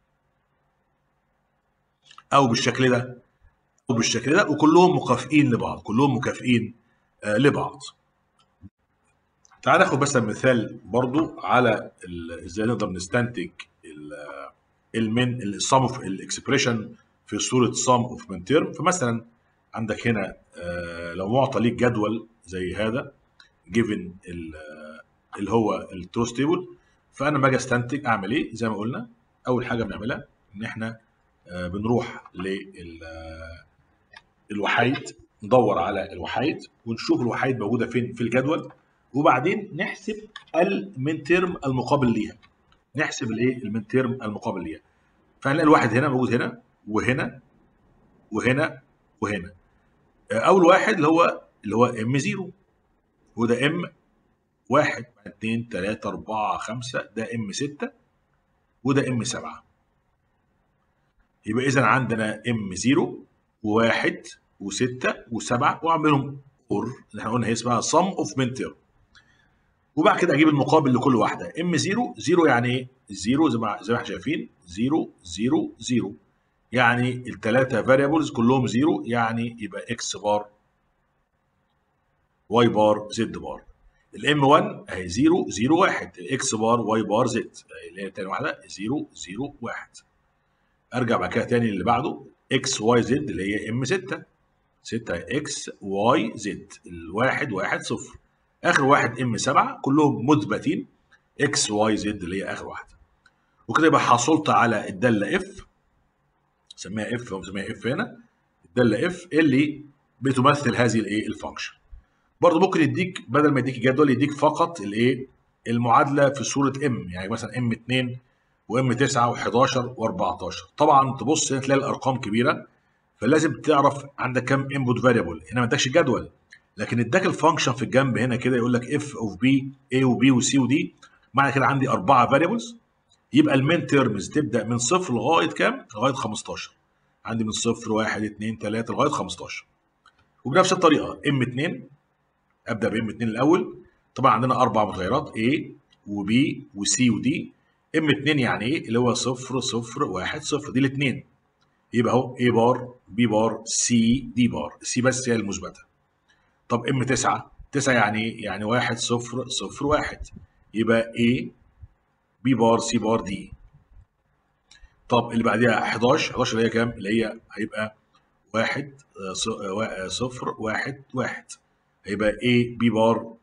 Speaker 1: او بالشكل ده او بالشكل ده وكلهم مكافئين لبعض كلهم مكافئين آه لبعض تعال ناخد بس مثال برضو على ازاي نقدر نستنتج المن السم اوف الاكسبريشن في صوره سم اوف من تيرم فمثلا عندك هنا آه لو معطى ليك جدول زي هذا جيفن اللي هو التروث تيبل فانا لما اجي استنتج اعمل ايه زي ما قلنا اول حاجه بنعملها ان احنا آه، بنروح للوحايد ندور على الوحايد ونشوف الوحايد موجوده فين في الجدول وبعدين نحسب المين تيرم المقابل ليها نحسب الايه المين تيرم المقابل ليها فهنلاقي الواحد هنا موجود هنا وهنا وهنا وهنا آه، اول واحد اللي هو اللي هو ام 0 وده ام واحد اتنين تلاتة أربعة خمسة ده ام ستة وده ام سبعة يبقى إذا عندنا ام زيرو وواحد وستة وسبعة وأعملهم اور اللي احنا قلنا هي اسمها sum اوف min term وبعد كده أجيب المقابل لكل واحدة ام زيرو زيرو يعني إيه؟ زيرو زي ما زي ما احنا شايفين زيرو زيرو زيرو يعني الثلاثة فاريبلز كلهم زيرو يعني يبقى اكس بار واي بار زد بار الام 1 اهي 0 0 1 اكس بار واي بار زد اللي هي تاني واحده 0 0 1 ارجع بعد كده تاني اللي بعده اكس واي زد اللي هي ام 6 6 اكس واي زد الواحد واحد صفر اخر واحد ام 7 كلهم مثبتين اكس واي زد اللي هي اخر واحده وكده يبقى حصلت على الداله اف سميها اف ومسميها اف هنا الداله اف اللي بتمثل هذه الايه الفانكشن برضه ممكن يديك بدل ما يديك جدول يديك فقط الايه المعادله في صوره ام يعني مثلا ام 2 وام 9 و11 و14 طبعا تبص هنا تلاقي الارقام كبيره فلازم تعرف عندك كام انبوت فاريبل هنا ما ادكش جدول لكن اداك الفانكشن في الجنب هنا كده يقول لك اف اوف بي اي وبي وسي ودي معنى كده عندي اربعه فاريبلز يبقى المين تيرمز تبدا من صفر لغايه كام؟ لغايه 15 عندي من صفر 1 2 3 لغايه 15 وبنفس الطريقه ام 2 ابدا بام 2 الاول طبعا عندنا اربع متغيرات A وB وC وD ام 2 يعني ايه اللي هو 0 0 1 0 دي الاثنين يبقى اهو A بار B بار C D بار C بس هي المثبته طب ام 9 9 يعني ايه يعني 1 0 0 1 يبقى A B بار C بار D طب اللي بعديها 11 11 اللي هي كام اللي هي هيبقى 1 0 1 1 هيبقى A B بار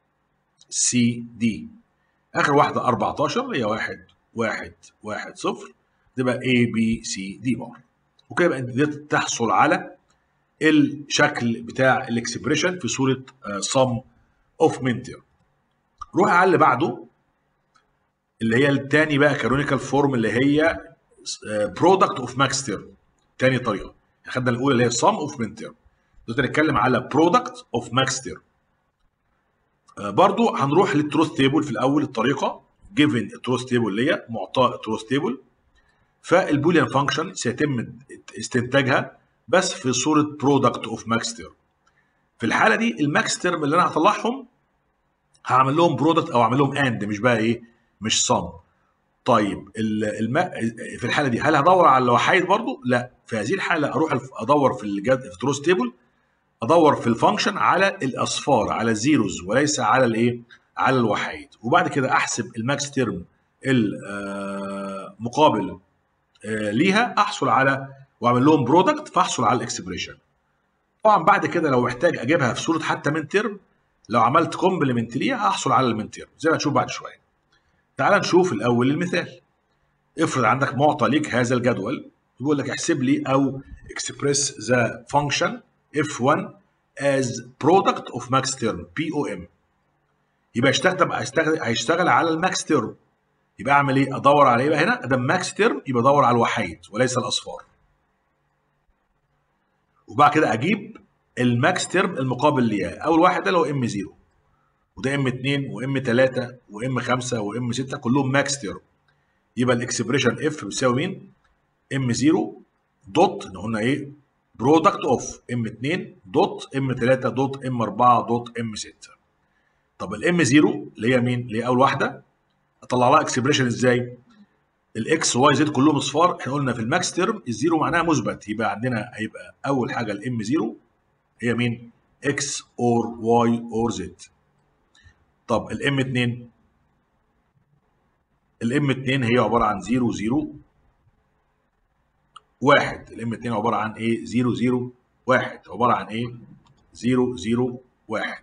Speaker 1: C D آخر واحدة 14 اللي هي 1 1 1 0 تبقى A B C D بار وكده يبقى انت قدرت تحصل على الشكل بتاع الاكسبريشن في صورة sum اوف منتر روح على اللي بعده اللي هي التاني بقى كانونيكال فورم اللي هي برودكت اوف ماكس تيرم تاني طريقه خدنا الاولى اللي هي sum اوف من تيرم دلوقتي نتكلم على برودكت اوف ماكس تيرم برضو هنروح للتروث تيبل في الاول الطريقه جيفن التروث تيبل اللي هي معطى التروث تيبل فالبوليان فانكشن سيتم استنتاجها بس في صوره برودكت اوف ماكس تيرم في الحاله دي الماكس تيرم اللي انا هطلعهم هعمل لهم برودكت او اعمل لهم اند مش بقى ايه مش صم طيب الم... في الحاله دي هل هدور على الوحيد برضو لا في هذه الحاله اروح ادور في الجد في التروث تيبل ادور في الفانكشن على الاصفار على الزيروز وليس على الايه على الوحيد وبعد كده احسب الماكس تيرم المقابل ليها احصل على واعمل لهم برودكت فاحصل على الاكسبريشن طبعا بعد كده لو محتاج اجيبها في صوره حتى من تيرم لو عملت كومبلمنت ليها هحصل على المن تيرم زي ما هنشوف بعد شويه تعال نشوف الاول المثال افرض عندك معطى ليك هذا الجدول يقول لك احسب لي او express the function f1 as product of max term POM يبقى يستخدم هيستخدم هيشتغل على الماكس تيرم يبقى اعمل ايه؟ ادور على ايه بقى هنا؟ ادام ماكس تيرم يبقى ادور على الوحيد وليس الاصفار. وبعد كده اجيب الماكس تيرم المقابل ليها، اول واحد ده اللي هو ام 0 وده ام 2 وام 3 وام 5 وام 6 كلهم ماكس تيرم. يبقى الاكسبريشن اف بيساوي مين؟ ام 0 دوت قلنا ايه؟ برودكت اوف ام 2 دوت ام 3 دوت ام 4 دوت ام 6 طب الام 0 اللي هي مين اللي هي اول واحده اطلع لها اكسبريشن ازاي الاكس واي زد كلهم اصفار احنا قلنا في الماكس تيرم الزيرو معناها مثبت يبقى عندنا هيبقى اول حاجه الام 0 هي مين اكس اور واي اور زد طب الام 2 الام 2 هي عباره عن 0 0 واحد الام 2 عباره عن ايه 0 0 1 عباره عن ايه 0 0 1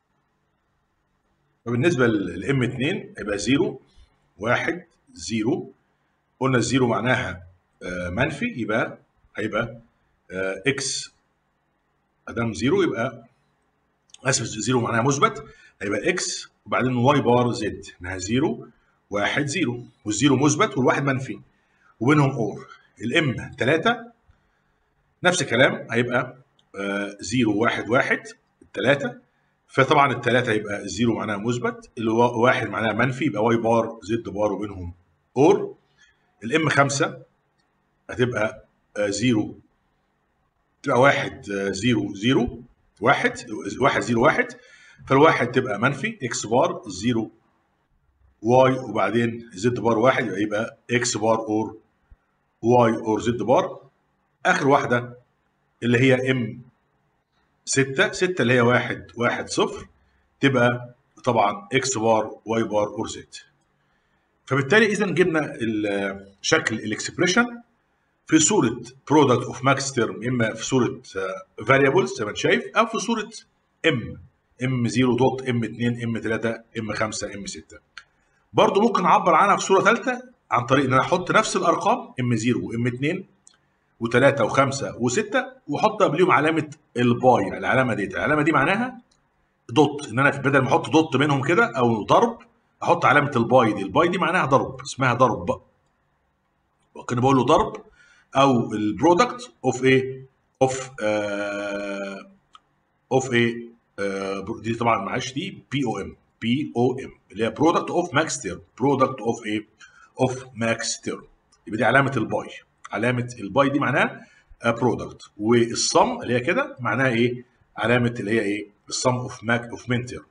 Speaker 1: فبالنسبه للام 2 هيبقى 0 1 0 قلنا الزيرو معناها آه، منفي يبقى هيبقى اكس ادام زيرو يبقى اسف زيرو معناها مثبت هيبقى اكس وبعدين واي بار زد انها زيرو واحد زيرو والزيرو مثبت والواحد منفي وبينهم اور الام 3 نفس الكلام هيبقى آه، زيرو واحد واحد التلاتة فطبعا التلاتة يبقى الزيرو معناها مثبت الواحد معناها منفي يبقى واي بار زد بار وبينهم اور الام 5 هتبقى آه، زيرو تبقى واحد آه، زيرو زيرو واحد واحد زيرو واحد فالواحد تبقى منفي اكس بار زيرو واي وبعدين زد بار واحد يبقى يبقى اكس بار اور واي اور زد بار اخر واحده اللي هي ام 6 6 اللي هي واحد واحد صفر تبقى طبعا اكس بار واي بار اور زد فبالتالي اذا جبنا ال- شكل الاكسبريشن في صوره برودكت اوف ماكس تيرم اما في صوره فاريبلز زي ما انت شايف او في صوره ام ام 0 دوت ام 2 ام 3 ام 5 ام 6 برضه ممكن اعبر عنها في صوره ثالثه عن طريق ان انا احط نفس الارقام ام 0 وام 2 و3 و5 و6 واحط قبليهم علامه الباي العلامه دي العلامه دي معناها دوت ان انا بدل ما احط دوت منهم كده او ضرب احط علامه الباي دي الباي دي معناها ضرب اسمها ضرب ممكن بقول له ضرب او البرودكت اوف ايه اوف اوف ايه دي طبعا معلش دي بي او ام بي او ام اللي هي برودكت اوف ماكس تيرم برودكت اوف ايه اوف ماكس تيرم يبقى دي علامه الباي علامه الباي دي معناها برودكت والصم اللي هي كده معناها ايه علامه اللي هي ايه الصم اوف ماك اوف مين تيرم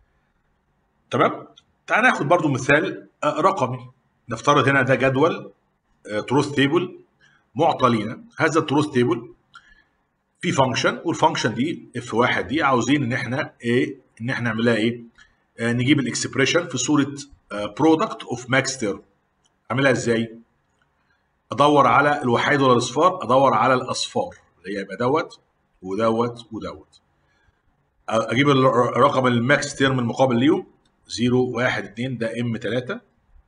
Speaker 1: تمام تعال ناخد برضو مثال آه، رقمي نفترض هنا ده جدول تروث تيبل معطى لينا هذا التروث تيبل في فانكشن والفانكشن دي اف واحد دي عاوزين ان احنا ايه ان احنا نعملها ايه آه نجيب الاكسبريشن في صوره برودكت اوف ماكس تيرم اعملها ازاي ادور على الوحيد ولا الاصفار ادور على الاصفار اللي هي يبقى دوت ودوت ودوت اجيب الر- رقم الماكس تيرم المقابل ليهم 0 1 2 ده ام 3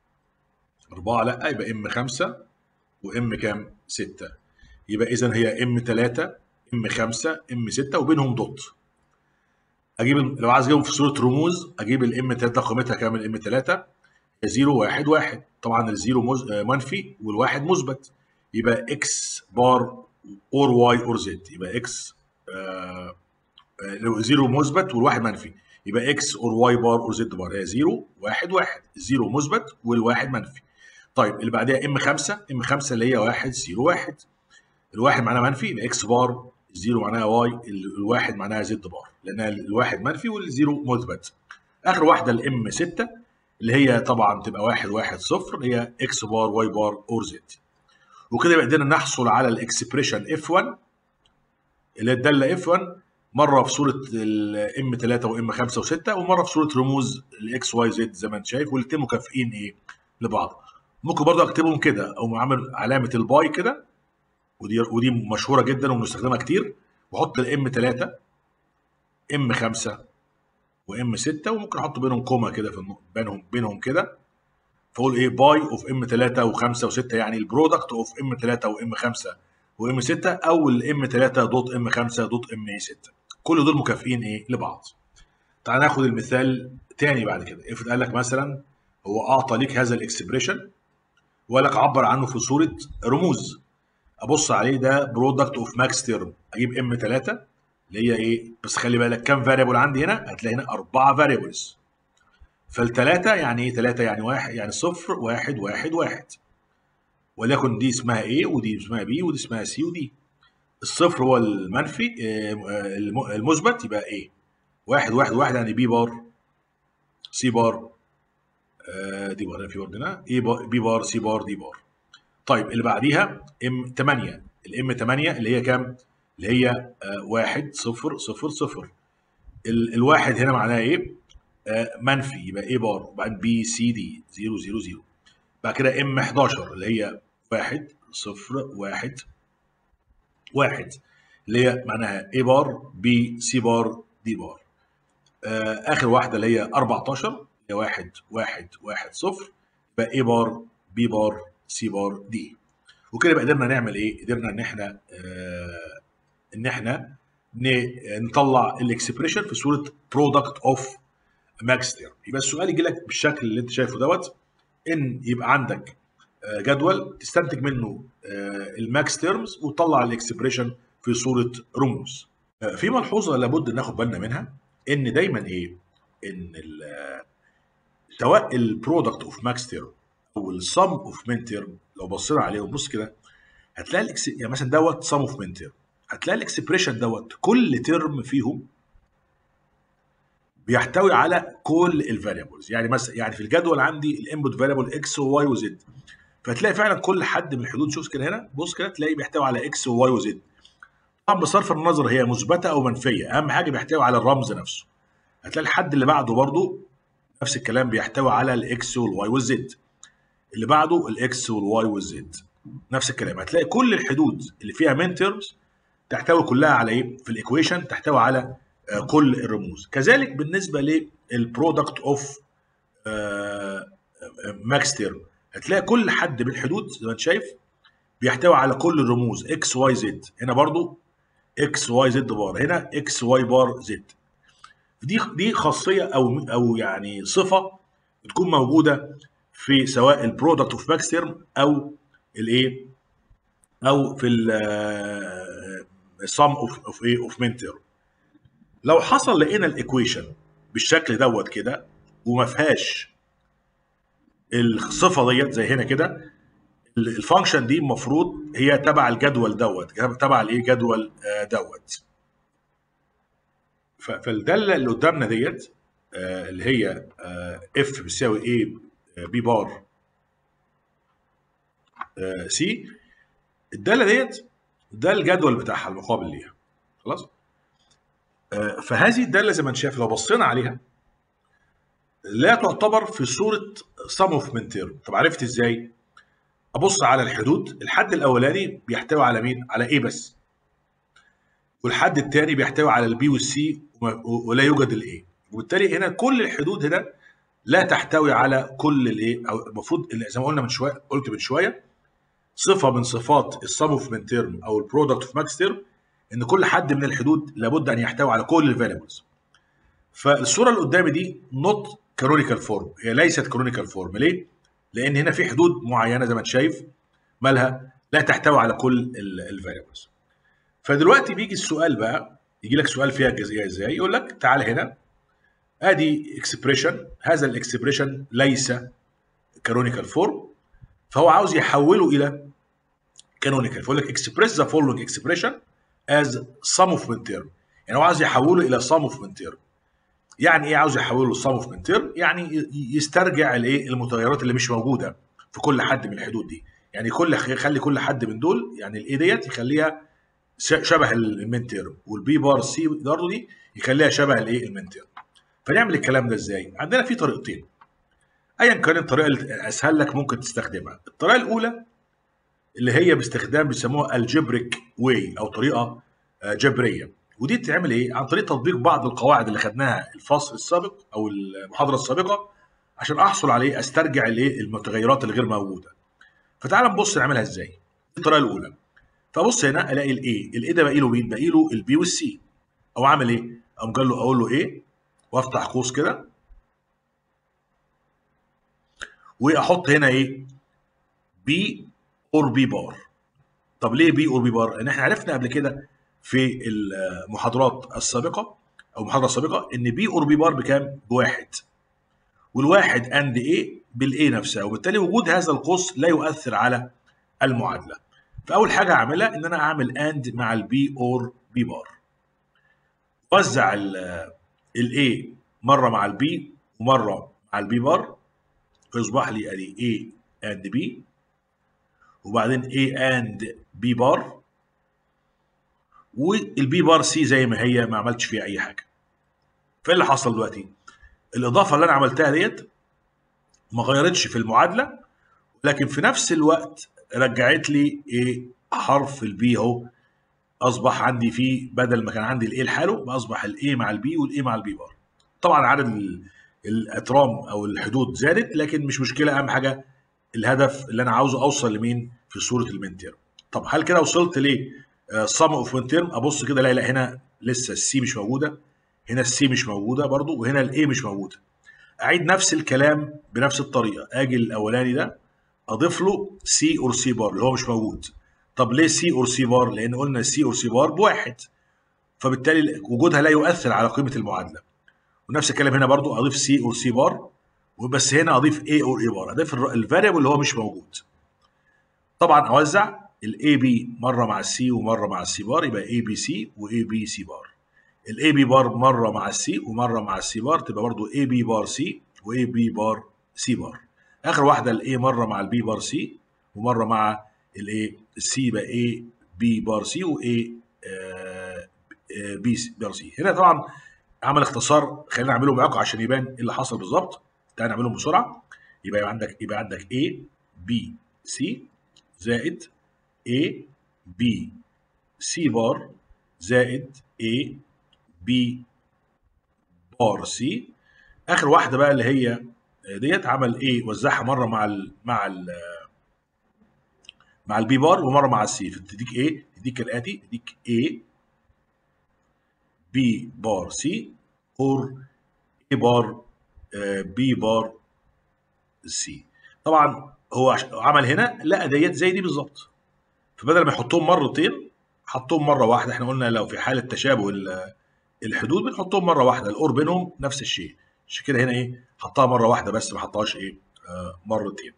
Speaker 1: 4 لا يبقى ام 5 وام كام 6 يبقى اذا هي ام 3 ام 5 ام 6 وبينهم دوت اجيب ال- لو عايز اجيبهم في صوره رموز اجيب الام 3 قيمتها كام الام 3 0 1 1 طبعا الزيرو مز... آه، منفي والواحد مثبت يبقى اكس بار اور واي اور زد يبقى اكس آه آه، لو زيرو مثبت والواحد منفي يبقى اكس اور واي بار اور زد بار هي 0 1 1 الزيرو مثبت والواحد منفي طيب اللي بعدها ام 5 ام 5 اللي هي 1 0 1 الواحد معناها منفي يبقى اكس بار الزيرو معناها واي ال- الواحد معناها زد بار لان الواحد منفي والزيرو مثبت اخر واحده الام 6 اللي هي طبعا تبقى 1 1 0 اللي هي اكس بار واي بار اور زد وكده يبقى قدرنا نحصل على الاكسبريشن اف 1 اللي هي الداله اف 1 مره في صوره الام 3 وام 5 و6 ومره في صوره رموز الاكس واي زد زي ما انت شايف والاثنين مكافئين ايه لبعض ممكن برضه اكتبهم كده او اعمل علامه الباي كده ودي ودي مشهوره جدا وبنستخدمها كتير واحط الام 3 ام 5 وام 6 وممكن احط بينهم كوما كده في النص بينهم بينهم كده فاقول ايه باي اوف ام 3 و5 و6 يعني البرودكت اوف ام 3 وام 5 وام 6 او الام 3 دوت ام 5 دوت ام 6 كل دول مكافئين ايه لبعض تعال ناخد المثال تاني بعد كده افرض قال لك مثلا هو اعطى ليك هذا الاكسبريشن وقال لك عبر عنه في صوره رموز ابص عليه ده برودكت اوف ماكس تيرم اجيب ام 3 اللي هي ايه بس خلي بالك كام فاريبل عندي هنا هتلاقي هنا اربعه فاريبلز فالثلاثه يعني ايه ثلاثه يعني واحد يعني صفر واحد واحد واحد وليكن دي اسمها ايه ودي اسمها بي ودي اسمها سي ودي الصفر هو المنفي آه، آه، الم- المثبت يبقى ايه واحد واحد واحد يعني بي بار سي بار آه، دي بار هنا في بار هنا ايه بار بي بار سي بار دي بار طيب اللي بعديها ام 8 الام 8 اللي هي كام؟ اللي هي آه، واحد صفر صفر صفر ال- الواحد هنا معناها ايه؟ آه، منفي يبقى ايه بار وبعدين بي سي دي 0 0 0 بعد كده ام 11 اللي هي واحد صفر واحد واحد اللي هي معناها ايه بار بي سي بار دي بار آه اخر واحده اللي هي 14 هي 1 1 1 0 يبقى اي بار بي بار سي بار دي وكده يبقى قدرنا نعمل ايه؟ قدرنا ان احنا آه ان احنا نطلع الاكسبريشن في صوره برودكت اوف ماكس تيرم يبقى السؤال يجي لك بالشكل اللي انت شايفه دوت ان يبقى عندك جدول تستنتج منه الماكس تيرمز وتطلع الاكسبريشن في صوره رموز في ملحوظه لابد ناخد بالنا منها ان دايما ايه ان سواء البرودكت اوف ماكس تيرم او السم اوف مين تيرم لو بصينا عليهم بص كده هتلاقي الإكس... يعني مثلا دوت سم اوف مين تيرم هتلاقي الاكسبريشن دوت كل ترم فيهم بيحتوي على كل الفاريبلز يعني مثلا يعني في الجدول عندي الانبوت فاريبل اكس وواي وزد فتلاقي فعلا كل حد من الحدود شوف كده هنا بص كده تلاقي بيحتوي على اكس وواي وزد طبعا بصرف النظر هي مثبته او منفيه اهم حاجه بيحتوي على الرمز نفسه هتلاقي الحد اللي بعده برضه نفس الكلام بيحتوي على الاكس والواي والزد اللي بعده الاكس والواي والزد نفس الكلام هتلاقي كل الحدود اللي فيها مين تيرمز تحتوي كلها على ايه في الايكويشن تحتوي على كل الرموز كذلك بالنسبه للبرودكت اوف ماكس تيرم هتلاقي كل حد من الحدود زي ما انت شايف بيحتوي على كل الرموز اكس واي زد هنا برضو اكس واي زد بار هنا اكس واي بار زد دي دي خاصيه او او يعني صفه بتكون موجوده في سواء البرودكت اوف ماكس تيرم او الايه او في السم اوف اوف ايه اوف مين تيرم لو حصل لقينا الايكويشن بالشكل دوت كده وما فيهاش الصفه ديت زي هنا كده الفانكشن دي المفروض هي تبع الجدول دوت تبع الايه جدول دوت فالداله اللي قدامنا ديت اللي هي اف بتساوي ايه بي بار سي الداله ديت ده الجدول بتاعها المقابل ليها خلاص فهذه الداله زي ما انت شايف لو بصينا عليها لا تعتبر في صوره سم اوف من تيرم طب عرفت ازاي ابص على الحدود الحد الاولاني بيحتوي على مين على ايه بس والحد الثاني بيحتوي على البي والسي ولا يوجد الايه وبالتالي هنا كل الحدود هنا لا تحتوي على كل الايه او المفروض زي ما قلنا من شويه قلت من شويه صفه من صفات السم اوف من تيرم او البرودكت اوف ماكس تيرم ان كل حد من الحدود لابد ان يحتوي على كل الفاريبلز فالصوره اللي قدامي دي نوت كانونيكال فورم هي ليست كانونيكال فورم ليه لان هنا في حدود معينه زي ما انت شايف مالها لا تحتوي على كل الفاريبلز فدلوقتي بيجي السؤال بقى يجي لك سؤال فيها الجزئيه ازاي يقول لك تعال هنا ادي اكسبريشن هذا الاكسبريشن ليس كانونيكال فورم فهو عاوز يحوله الى كانونيكال فيقول لك اكسبريس ذا فولوينج اكسبريشن از sum of min term يعني هو عاوز يحوله الى sum of min term يعني ايه عاوز يحوله sum of min term يعني يسترجع الايه المتغيرات اللي مش موجوده في كل حد من الحدود دي يعني كل يخلي كل حد من دول يعني الايه ديت يخليها شبه المين تيرم والبي بار سي برضه دي يخليها شبه الايه المين تيرم فنعمل الكلام ده ازاي عندنا في طريقتين ايا كان الطريقه اللي اسهل لك ممكن تستخدمها الطريقه الاولى اللي هي باستخدام بيسموها الجبريك واي او طريقه جبريه ودي بتتعمل ايه عن طريق تطبيق بعض القواعد اللي خدناها الفصل السابق او المحاضره السابقه عشان احصل عليه استرجع الايه المتغيرات الغير موجوده فتعال نبص نعملها ازاي الطريقه الاولى فبص هنا الاقي الاي الاي ده باقي له مين باقي له البي والسي او عامل ايه اقوم قال له اقول له ايه وافتح قوس كده واحط هنا ايه بي اور بي بار طب ليه بي اور بي بار لان احنا عرفنا قبل كده في المحاضرات السابقه او المحاضره السابقه ان بي اور بي بار بكام بواحد والواحد اند ايه بالايه نفسها وبالتالي وجود هذا القوس لا يؤثر على المعادله فاول حاجه اعملها ان انا اعمل اند مع البي اور بي بار وزع الاي مره مع البي ومره مع البي بار فيصبح لي ادي A and B وبعدين A and B بار والبي بار سي زي ما هي ما عملتش فيها اي حاجه فايه اللي حصل دلوقتي الاضافه اللي انا عملتها ديت ما غيرتش في المعادله لكن في نفس الوقت رجعت لي ايه حرف البي اهو اصبح عندي فيه بدل ما كان عندي الايه لحاله بقى اصبح الايه مع البي والايه مع البي بار طبعا عدد ال- الاطرام او الحدود زادت لكن مش مشكله اهم حاجه الهدف اللي انا عاوزه اوصل لمين في صوره المين تيرم طب هل كده وصلت ل سم اوف مين تيرم ابص كده الاقي لا هنا لسه السي مش موجوده هنا السي مش موجوده برضو وهنا الاي مش موجوده اعيد نفس الكلام بنفس الطريقه اجي الاولاني ده اضيف له سي اور سي بار اللي هو مش موجود طب ليه سي اور سي بار لان قلنا سي اور سي بار بواحد فبالتالي وجودها لا يؤثر على قيمه المعادله ونفس الكلام هنا برضو اضيف سي اور سي بار وبس هنا اضيف اي اور اي بار اضيف الفاريبل اللي هو مش موجود طبعا اوزع الاي بي مره مع السي ومره مع السي بار يبقى اي بي سي واي بي سي بار الاي بي بار مره مع السي ومره مع السي بار تبقى برضو اي بي بار سي واي بي بار سي بار اخر واحده الاي مره مع البي بار سي ومره مع الاي السي يبقى اي بي بار سي واي بي بار سي هنا طبعا عمل اختصار خلينا نعمله معاكم عشان يبان ايه اللي حصل بالظبط تعالى نعملهم بسرعه يبقى يبقى عندك يبقى عندك A B C زائد A B C بار زائد A B بار C اخر واحده بقى اللي هي ديت عمل ايه وزعها مره مع ال مع ال مع البي بار ومره مع السي فتديك ايه تديك الاتي تديك A B بار C اور A بار بي بار سي طبعا هو عش- عمل هنا لقى ديت زي دي بالظبط فبدل ما يحطهم مرتين حطهم مره واحده احنا قلنا لو في حاله تشابه ال- الحدود بنحطهم مره واحده القرب بينهم نفس الشيء عشان كده هنا ايه حطها مره واحده بس ما حطهاش ايه آه مرتين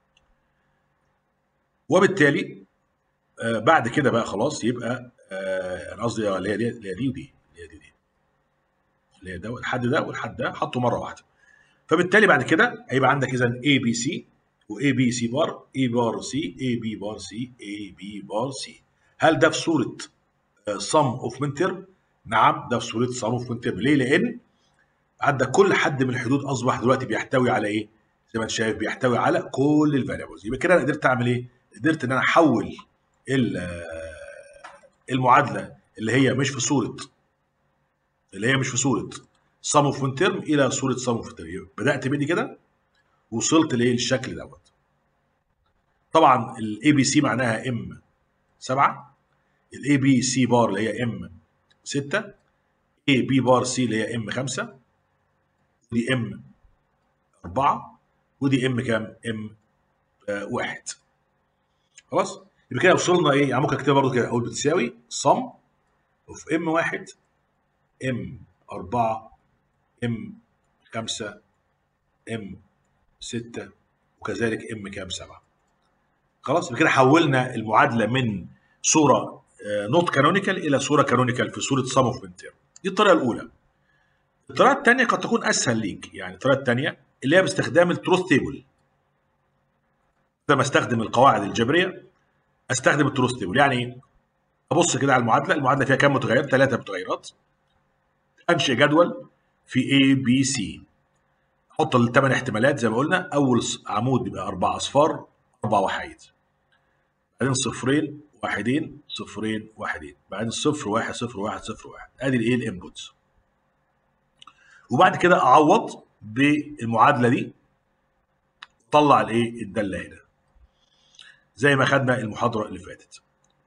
Speaker 1: وبالتالي آه بعد كده بقى خلاص يبقى آه انا قصدي اللي هي دي اللي هي دي ودي اللي هي دي, دي. اللي هي ده الحد ده والحد ده حطه مره واحده فبالتالي بعد كده هيبقى عندك اذا اي بي سي واي بي سي بار اي بار سي اي بي بار سي اي بي بار سي هل ده في صوره سم اوف من ترم؟ نعم ده في صوره سم اوف من ترم ليه؟ لان عندك كل حد من الحدود اصبح دلوقتي بيحتوي على ايه؟ زي ما انت شايف بيحتوي على كل الفاريبلز يبقى كده انا قدرت اعمل ايه؟ قدرت ان انا احول ال- المعادله اللي هي مش في صوره اللي هي مش في صوره سم اوف من ترم الى صوره سم اوف ترم بدات بدي كده وصلت لايه للشكل دوت طبعا الاي بي سي معناها ام 7 الاي بي سي بار اللي هي ام 6 اي بي بار سي اللي هي ام 5 دي ام 4 ودي ام كام ام 1 خلاص يبقى كده وصلنا ايه يعني ممكن اكتبها برضه كده اقول بتساوي صم اوف ام 1 ام 4 ام 5 ام 6 وكذلك ام كام 7 خلاص يبقى كده حولنا المعادله من صوره نوت كانونيكال الى صوره كانونيكال في صوره سم اوف بنتير دي الطريقه الاولى الطريقه الثانيه قد تكون اسهل ليك يعني الطريقه الثانيه اللي هي باستخدام التروث تيبل لما استخدم القواعد الجبريه استخدم التروث تيبل يعني ايه ابص كده على المعادله المعادله فيها كام متغير ثلاثه متغيرات انشئ جدول في A B C احط الثمان احتمالات زي ما قلنا اول عمود بيبقى اربع اصفار اربع وحيد بعدين صفرين واحدين صفرين واحدين بعدين صفر واحد صفر واحد صفر واحد ادي الايه الانبوتس وبعد كده اعوض بالمعادله دي طلع الايه الداله هنا زي ما خدنا المحاضره اللي فاتت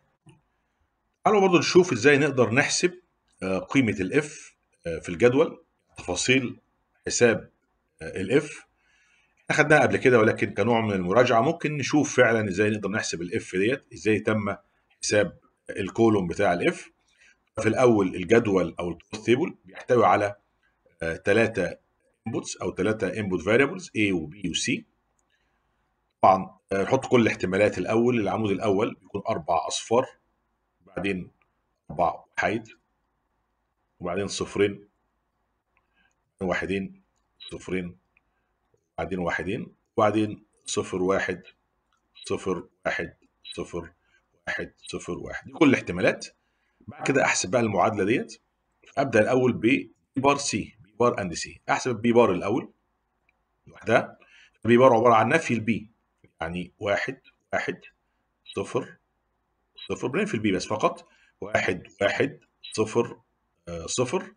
Speaker 1: تعالوا برضو نشوف ازاي نقدر نحسب قيمه الاف في الجدول تفاصيل حساب الاف احنا خدناها قبل كده ولكن كنوع من المراجعه ممكن نشوف فعلا ازاي نقدر نحسب الاف ديت ازاي تم حساب الكولوم بتاع الاف في الاول الجدول او التروث تيبل بيحتوي على ثلاثه انبوتس او ثلاثه انبوت فاريبلز A وB وC طبعا نحط كل الاحتمالات الاول العمود الاول بيكون اربع اصفار بعدين اربع وحيد وبعدين صفرين واحدين صفرين بعدين واحدين وبعدين صفر واحد صفر واحد صفر واحد صفر واحد دي كل الاحتمالات بعد كده احسب بقى المعادله ديت ابدا الاول ب بي بار سي بي بار اند سي احسب البي بار الاول لوحدها البي بار عباره عن نفي البي يعني واحد واحد صفر صفر بننفي البي بس فقط واحد واحد صفر آه صفر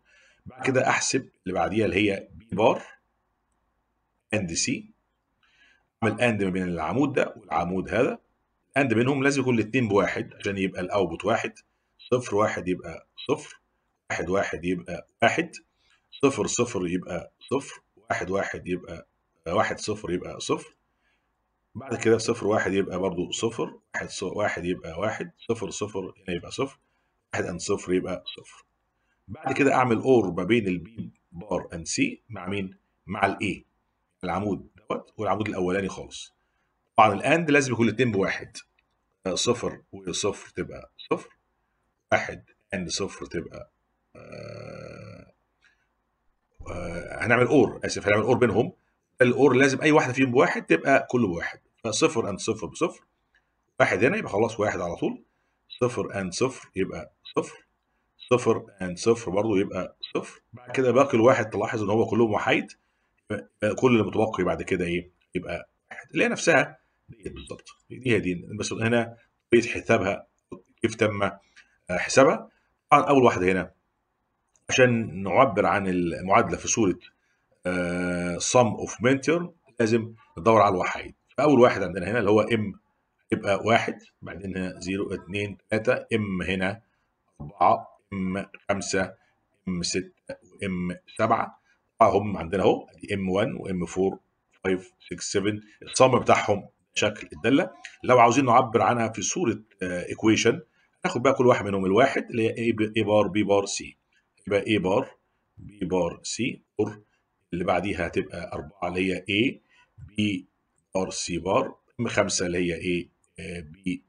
Speaker 1: بعد كده احسب اللي بعديها اللي هي بي بار اند سي اعمل اند ما بين العمود ده والعمود هذا اند بينهم لازم يكون الاثنين بواحد عشان يبقى الاوتبوت واحد صفر واحد يبقى صفر واحد واحد يبقى واحد صفر صفر يبقى صفر واحد واحد يبقى واحد صفر يبقى صفر بعد كده صفر واحد يبقى برضو صفر واحد صفر واحد يبقى واحد صفر صفر هنا يبقى صفر واحد اند صفر يبقى صفر بعد كده اعمل اور ما بين البي بار اند سي مع مين؟ مع الاي العمود دوت والعمود الاولاني خالص طبعا الاند لازم يكون الاثنين بواحد صفر وصفر تبقى صفر واحد اند صفر تبقى آه آه هنعمل اور اسف هنعمل اور بينهم الاور لازم اي واحده فيهم بواحد تبقى كله بواحد فصفر اند صفر بصفر واحد هنا يبقى خلاص واحد على طول صفر اند صفر يبقى صفر صفر اند صفر برضه يبقى صفر بعد كده باقي الواحد تلاحظ ان هو كلهم وحيد كل اللي متبقي بعد كده ايه يبقى واحد اللي هي نفسها ديت بالظبط دي هي دي بس هنا طريقه حسابها كيف تم حسابها طبعا اول واحده هنا عشان نعبر عن المعادله في صوره sum اوف min term لازم ندور على الوحيد فاول واحد عندنا هنا اللي هو ام يبقى واحد بعدين هنا 0 2 3 ام هنا 4 ام 5 ام 6 وام 7 هم عندنا اهو ادي ام 1 وام 4 5 6 7 الصم بتاعهم شكل الداله لو عاوزين نعبر عنها في صوره ايكويشن هناخد بقى كل واحد منهم الواحد اللي هي اي بار بي بار سي يبقى اي بار بي بار سي اور اللي بعديها هتبقى 4 اللي هي A B بار C بار ام 5 اللي هي A B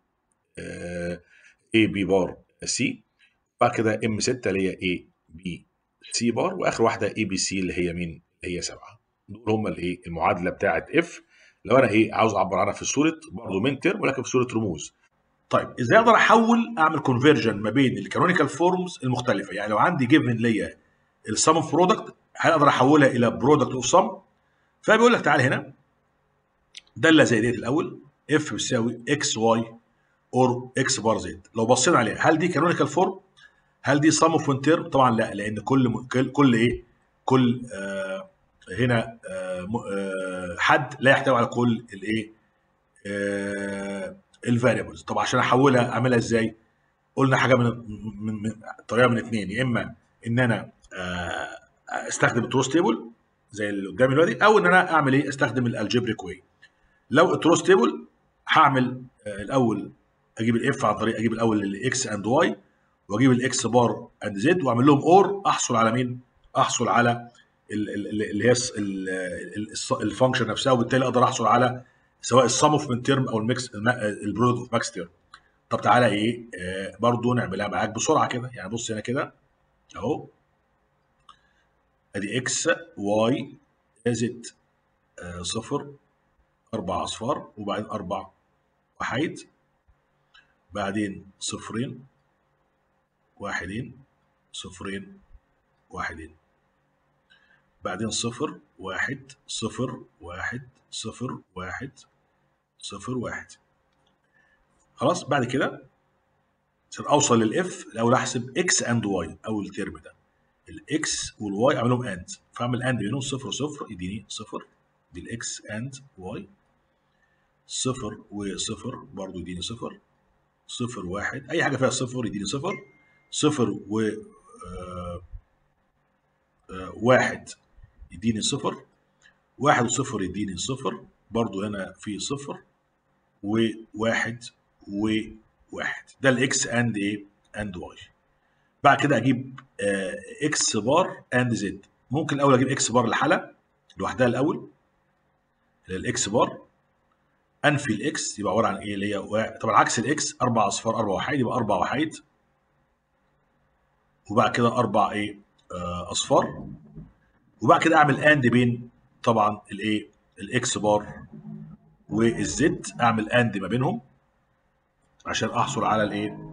Speaker 1: A B بار C بعد كده ام 6 اللي هي A B C بار واخر واحده A B C اللي هي مين؟ اللي هي 7 دول هم الايه المعادله بتاعه F لو انا ايه عاوز اعبر عنها في صوره برضه من ترم ولكن في صوره رموز طيب ازاي اقدر احول اعمل كونفرجن ما بين الكانونيكال فورمز المختلفه يعني لو عندي جيفن ليا السم اوف برودكت هقدر احولها الى برودكت اوف سم فبيقول لك تعال هنا داله زي ديت الاول اف بتساوي اكس واي اور اكس بار زد لو بصينا عليها هل دي كانونيكال فورم هل دي سم اوف تيرم طبعا لا لان كل كل, كل ايه كل آه هنا آه آه حد لا يحتوي على كل الايه آه الفاريبلز طب عشان احولها اعملها ازاي قلنا حاجه من من, من طريقه من اثنين يا اما ان انا آه استخدم التروس تيبل زي اللي قدامي دلوقتي او ان انا اعمل ايه استخدم الالجبريك واي لو التروس تيبل هعمل آه الاول اجيب الاف عن طريق اجيب الاول الاكس اند واي واجيب الاكس بار اند زد واعمل لهم اور احصل على مين احصل على اللي هي الفانكشن نفسها وبالتالي اقدر احصل على سواء السم اوف من تيرم او الميكس البرودكت اوف ماكس تيرم طب تعالى ايه آه برضه نعملها معاك بسرعه كده يعني بص هنا كده اهو ادي اكس واي زد آه صفر اربع اصفار وبعدين اربع وحيد بعدين صفرين واحدين صفرين واحدين بعدين صفر واحد صفر واحد صفر واحد صفر واحد خلاص بعد كده عشان اوصل للاف الاول احسب اكس اند واي اول ترم ده الاكس والواي اعمل لهم اند فاعمل اند بينهم صفر صفر يديني صفر دي الاكس اند واي صفر وصفر برضه يديني صفر صفر واحد اي حاجه فيها صفر يديني صفر صفر و آه آه واحد يديني صفر واحد وصفر يديني صفر برضو هنا في صفر وواحد وواحد ده الاكس اند ايه اند واي بعد كده اجيب آه اكس بار اند زد ممكن الاول اجيب اكس بار لحالها لوحدها الاول الاكس بار انفي الاكس يبقى عباره عن ايه اللي هي طبعا عكس الاكس اربع اصفار اربع وحيد يبقى اربع وحيد وبعد كده اربع ايه آه اصفار وبعد كده اعمل اند بين طبعا الايه الاكس بار والزد اعمل اند ما بينهم عشان احصل على الايه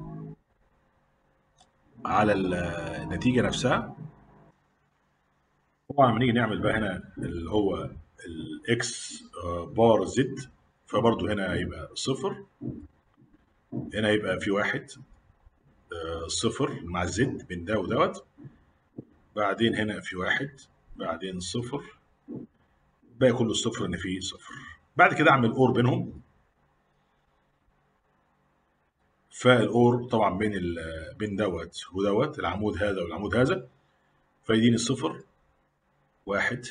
Speaker 1: على النتيجه نفسها طبعا لما نيجي نعمل بقى هنا اللي هو الاكس بار زد فبرضه هنا هيبقى صفر هنا يبقى في واحد صفر مع الزد بين ده ودوت بعدين هنا في واحد بعدين صفر باقي كله الصفر ان فيه صفر بعد كده اعمل اور بينهم فالاور طبعا بين ال بين دوت ودوت العمود هذا والعمود هذا فيديني الصفر واحد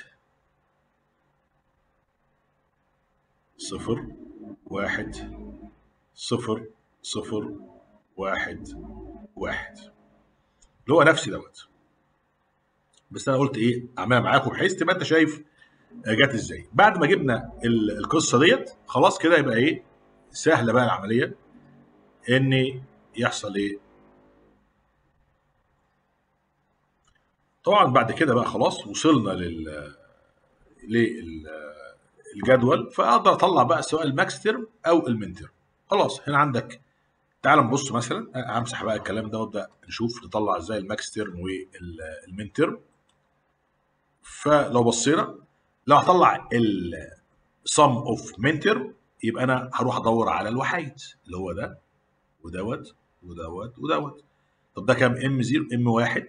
Speaker 1: صفر واحد صفر صفر واحد واحد اللي هو نفسي دوت بس انا قلت ايه اعملها معاكم بحيث تبقى انت شايف جت ازاي بعد ما جبنا ال- القصه ديت خلاص كده يبقى ايه سهله بقى العمليه ان يحصل ايه طبعا بعد كده بقى خلاص وصلنا لل للجدول فاقدر اطلع بقى سواء الماكس تيرم او المين تيرم خلاص هنا عندك تعال نبص مثلا امسح بقى الكلام ده وابدا نشوف نطلع ازاي الماكس تيرم والمين تيرم فلو بصينا لو هطلع السم اوف مين تيرم يبقى انا هروح ادور على الوحيد اللي هو ده ودوت ودوت ودوت طب ده كام ام 0 ام 1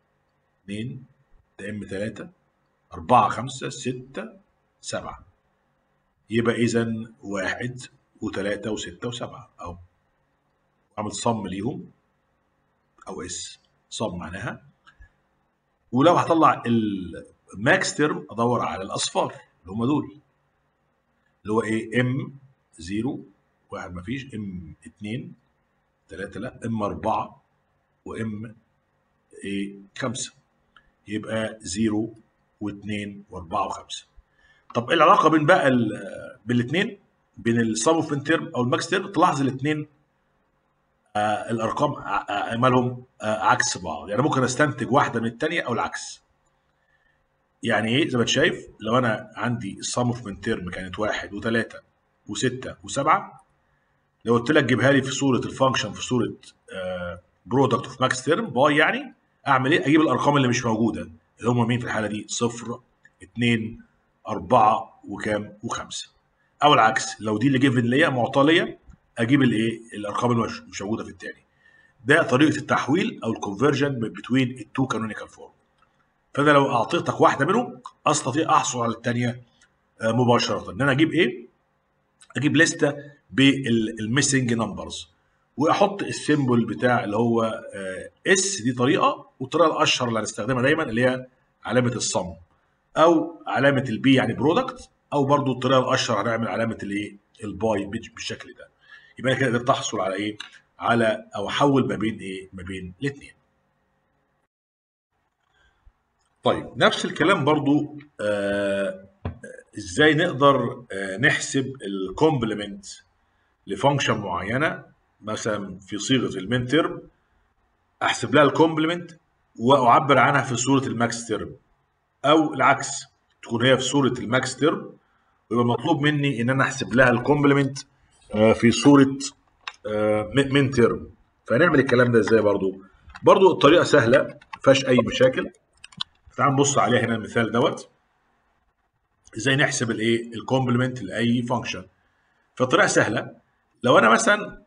Speaker 1: 2 ده ام 3 4 5 6 7 يبقى اذا واحد وثلاثة وستة وسبعة أو أعمل صم ليهم أو اس صم معناها ولو هطلع الماكس تيرم أدور على الأصفار اللي هم دول اللي هو إيه ام 0 واحد مفيش ام 2 3 لا ام 4 وام ايه 5 يبقى 0 و2 و4 و5 طب ايه العلاقه بين بقى بالاثنين بين السم اوف تيرم او الماكس تيرم تلاحظ الاثنين آه الارقام آه مالهم آه عكس بعض يعني ممكن استنتج واحده من الثانيه او العكس يعني ايه زي ما انت شايف لو انا عندي السم اوف تيرم كانت واحد وثلاثه وسته وسبعه لو قلت لك جيبها لي في صوره الفانكشن في صوره برودكت اوف ماكس تيرم باي يعني اعمل ايه؟ اجيب الارقام اللي مش موجوده اللي هم مين في الحاله دي؟ صفر اثنين أربعة وكام؟ وخمسة. أو العكس لو دي اللي جيفن ليا معطى ليا أجيب الإيه؟ الأرقام اللي مش موجودة في التاني. ده طريقة التحويل أو الكونفرجن بين التو كانونيكال فورم. فأنا لو أعطيتك واحدة منهم أستطيع أحصل على الثانية مباشرة. إن أنا أجيب إيه؟ أجيب لستة بالميسنج نمبرز. واحط السيمبل بتاع اللي هو اس دي طريقه والطريقه الاشهر اللي هنستخدمها دايما اللي هي علامه الصم او علامه البي يعني برودكت او برضو الطريقه الاشهر هنعمل علامه الايه الباي بالشكل ده يبقى انا كده قدرت احصل على ايه على او احول ما بين ايه ما بين الاثنين طيب نفس الكلام برضو آه ازاي نقدر آه نحسب الكومبلمنت لفانكشن معينه مثلا في صيغه المين تيرم احسب لها الكومبلمنت واعبر عنها في صوره الماكس تيرم او العكس تكون هي في صوره الماكس تيرم ويبقى مطلوب مني ان انا احسب لها الكومبلمنت في صوره مين تيرم فهنعمل الكلام ده ازاي برضو برضو الطريقه سهله ما فيهاش اي مشاكل تعال نبص عليها هنا المثال دوت ازاي نحسب الايه الكومبلمنت لاي فانكشن فالطريقه سهله لو انا مثلا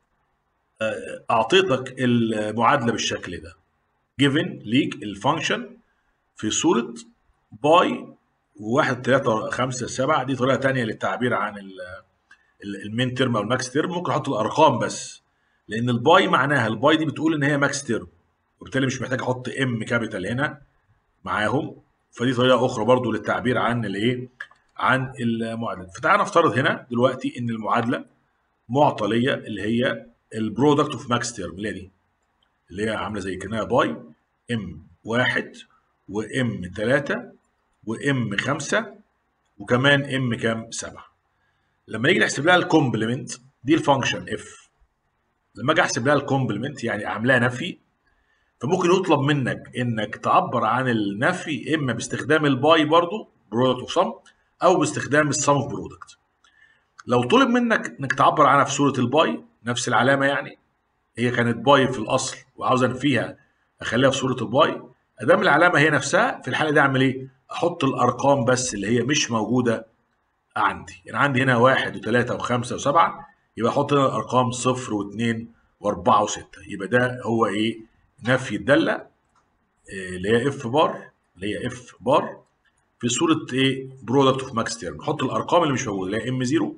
Speaker 1: اعطيتك المعادله بالشكل ده given ليك الفانكشن في صوره باي 1 3 5 7 دي طريقه ثانيه للتعبير عن المين تيرم او الماكس تيرم ممكن احط الارقام بس لان الباي معناها الباي دي بتقول ان هي ماكس تيرم وبالتالي مش محتاج احط ام كابيتال هنا معاهم فدي طريقه اخرى برضو للتعبير عن الايه عن المعادله فتعال نفترض هنا دلوقتي ان المعادله معطى ليا اللي هي البرودكت اوف ماكس تيرم اللي هي دي اللي هي عامله زي كانها باي ام واحد وام 3 وام 5 وكمان ام كام 7 لما نيجي نحسب لها الكومبلمنت دي الفانكشن اف لما اجي احسب لها الكومبلمنت يعني اعملها نفي فممكن يطلب منك انك تعبر عن النفي اما باستخدام الباي برضو برودكت اوف سم او باستخدام السم اوف برودكت لو طلب منك انك تعبر عنها في صوره الباي نفس العلامه يعني هي كانت باي في الاصل وعاوز انفيها اخليها في صوره الباي ادام العلامه هي نفسها في الحاله دي اعمل ايه؟ احط الارقام بس اللي هي مش موجوده عندي يعني عندي هنا واحد وثلاثة وخمسة وسبعة يبقى احط هنا الارقام صفر واثنين واربعة وستة يبقى ده هو ايه؟ نفي الدالة اللي هي اف بار اللي هي اف بار في صوره ايه برودكت اوف ماكس تيرم نحط الارقام اللي مش موجوده اللي هي ام 0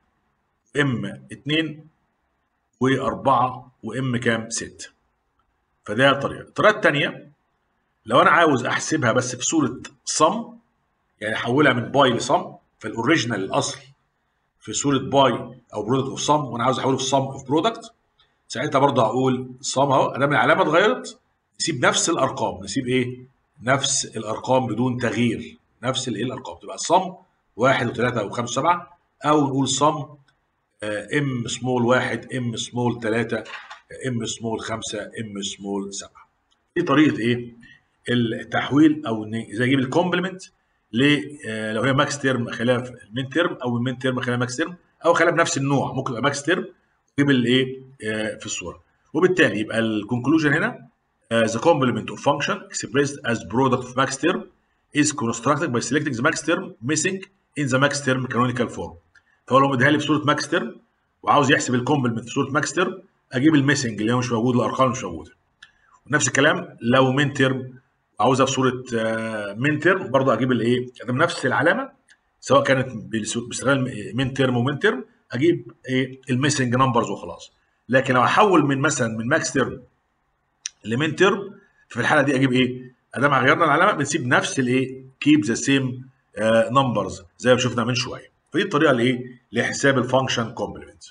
Speaker 1: ام 2 و4 وام كام 6 فده الطريقه الطريقه الثانيه لو انا عاوز احسبها بس في صوره صم يعني احولها من باي لصم فالاوريجينال الاصل في صوره باي او برودكت اوف صم وانا عاوز احوله في صم اوف برودكت ساعتها برضه هقول صم اهو ادام العلامه اتغيرت نسيب نفس الارقام نسيب ايه نفس الارقام بدون تغيير نفس الايه الارقام تبقى الصم 1 و3 و5 و7 او نقول صم ام سمول 1 ام سمول 3 ام سمول 5 ام سمول 7 دي طريقه ايه التحويل او زي اجيب الكومبلمنت ل لو هي ماكس تيرم خلاف المين تيرم او المين تيرم خلاف ماكس تيرم او خلاف نفس النوع ممكن يبقى ماكس تيرم ويجيب الايه في الصوره وبالتالي يبقى الكونكلوجن هنا the complement of function expressed as product of max term is constructed by selecting the max term missing in the max term canonical form فهو لو مديها لي بصوره ماكس تيرم وعاوز يحسب الكومبلمنت في صوره ماكس تيرم اجيب الميسنج اللي هو مش موجود الارقام مش موجوده ونفس الكلام لو مين تيرم عاوزها في صوره مين تيرم برضه اجيب الايه نفس العلامه سواء كانت باستغلال مين تيرم ومين تيرم اجيب ايه الميسنج نمبرز وخلاص لكن لو احول من مثلا من ماكس تيرم لمين تيرم في الحاله دي اجيب ايه ادام غيرنا العلامه بنسيب نفس الايه كيب ذا سيم نمبرز زي ما شفنا من شويه فدي الطريقه لايه لحساب الفانكشن كومبلمنت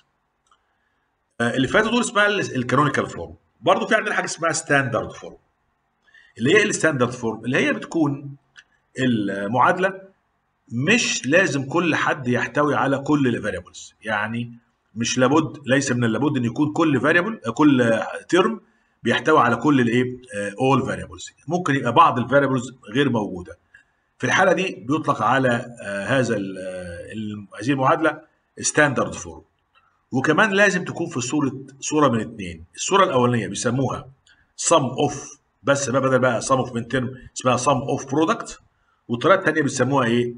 Speaker 1: اللي فاتوا دول اسمها الكانونيكال فورم برضه في عندنا حاجه اسمها ستاندرد فورم اللي هي الستاندرد فورم اللي هي بتكون المعادله مش لازم كل حد يحتوي على كل الفاريبلز يعني مش لابد ليس من اللابد ان يكون كل فاريبل كل ترم بيحتوي على كل الايه اول فاريبلز ممكن يبقى بعض الفاريبلز غير موجوده في الحاله دي بيطلق على هذا هذه المعادله ستاندرد فورم وكمان لازم تكون في صوره صوره من اثنين الصوره الاولانيه بيسموها sum اوف بس بقى بدل بقى sum اوف من ترم اسمها sum اوف برودكت والطريقه الثانيه بيسموها ايه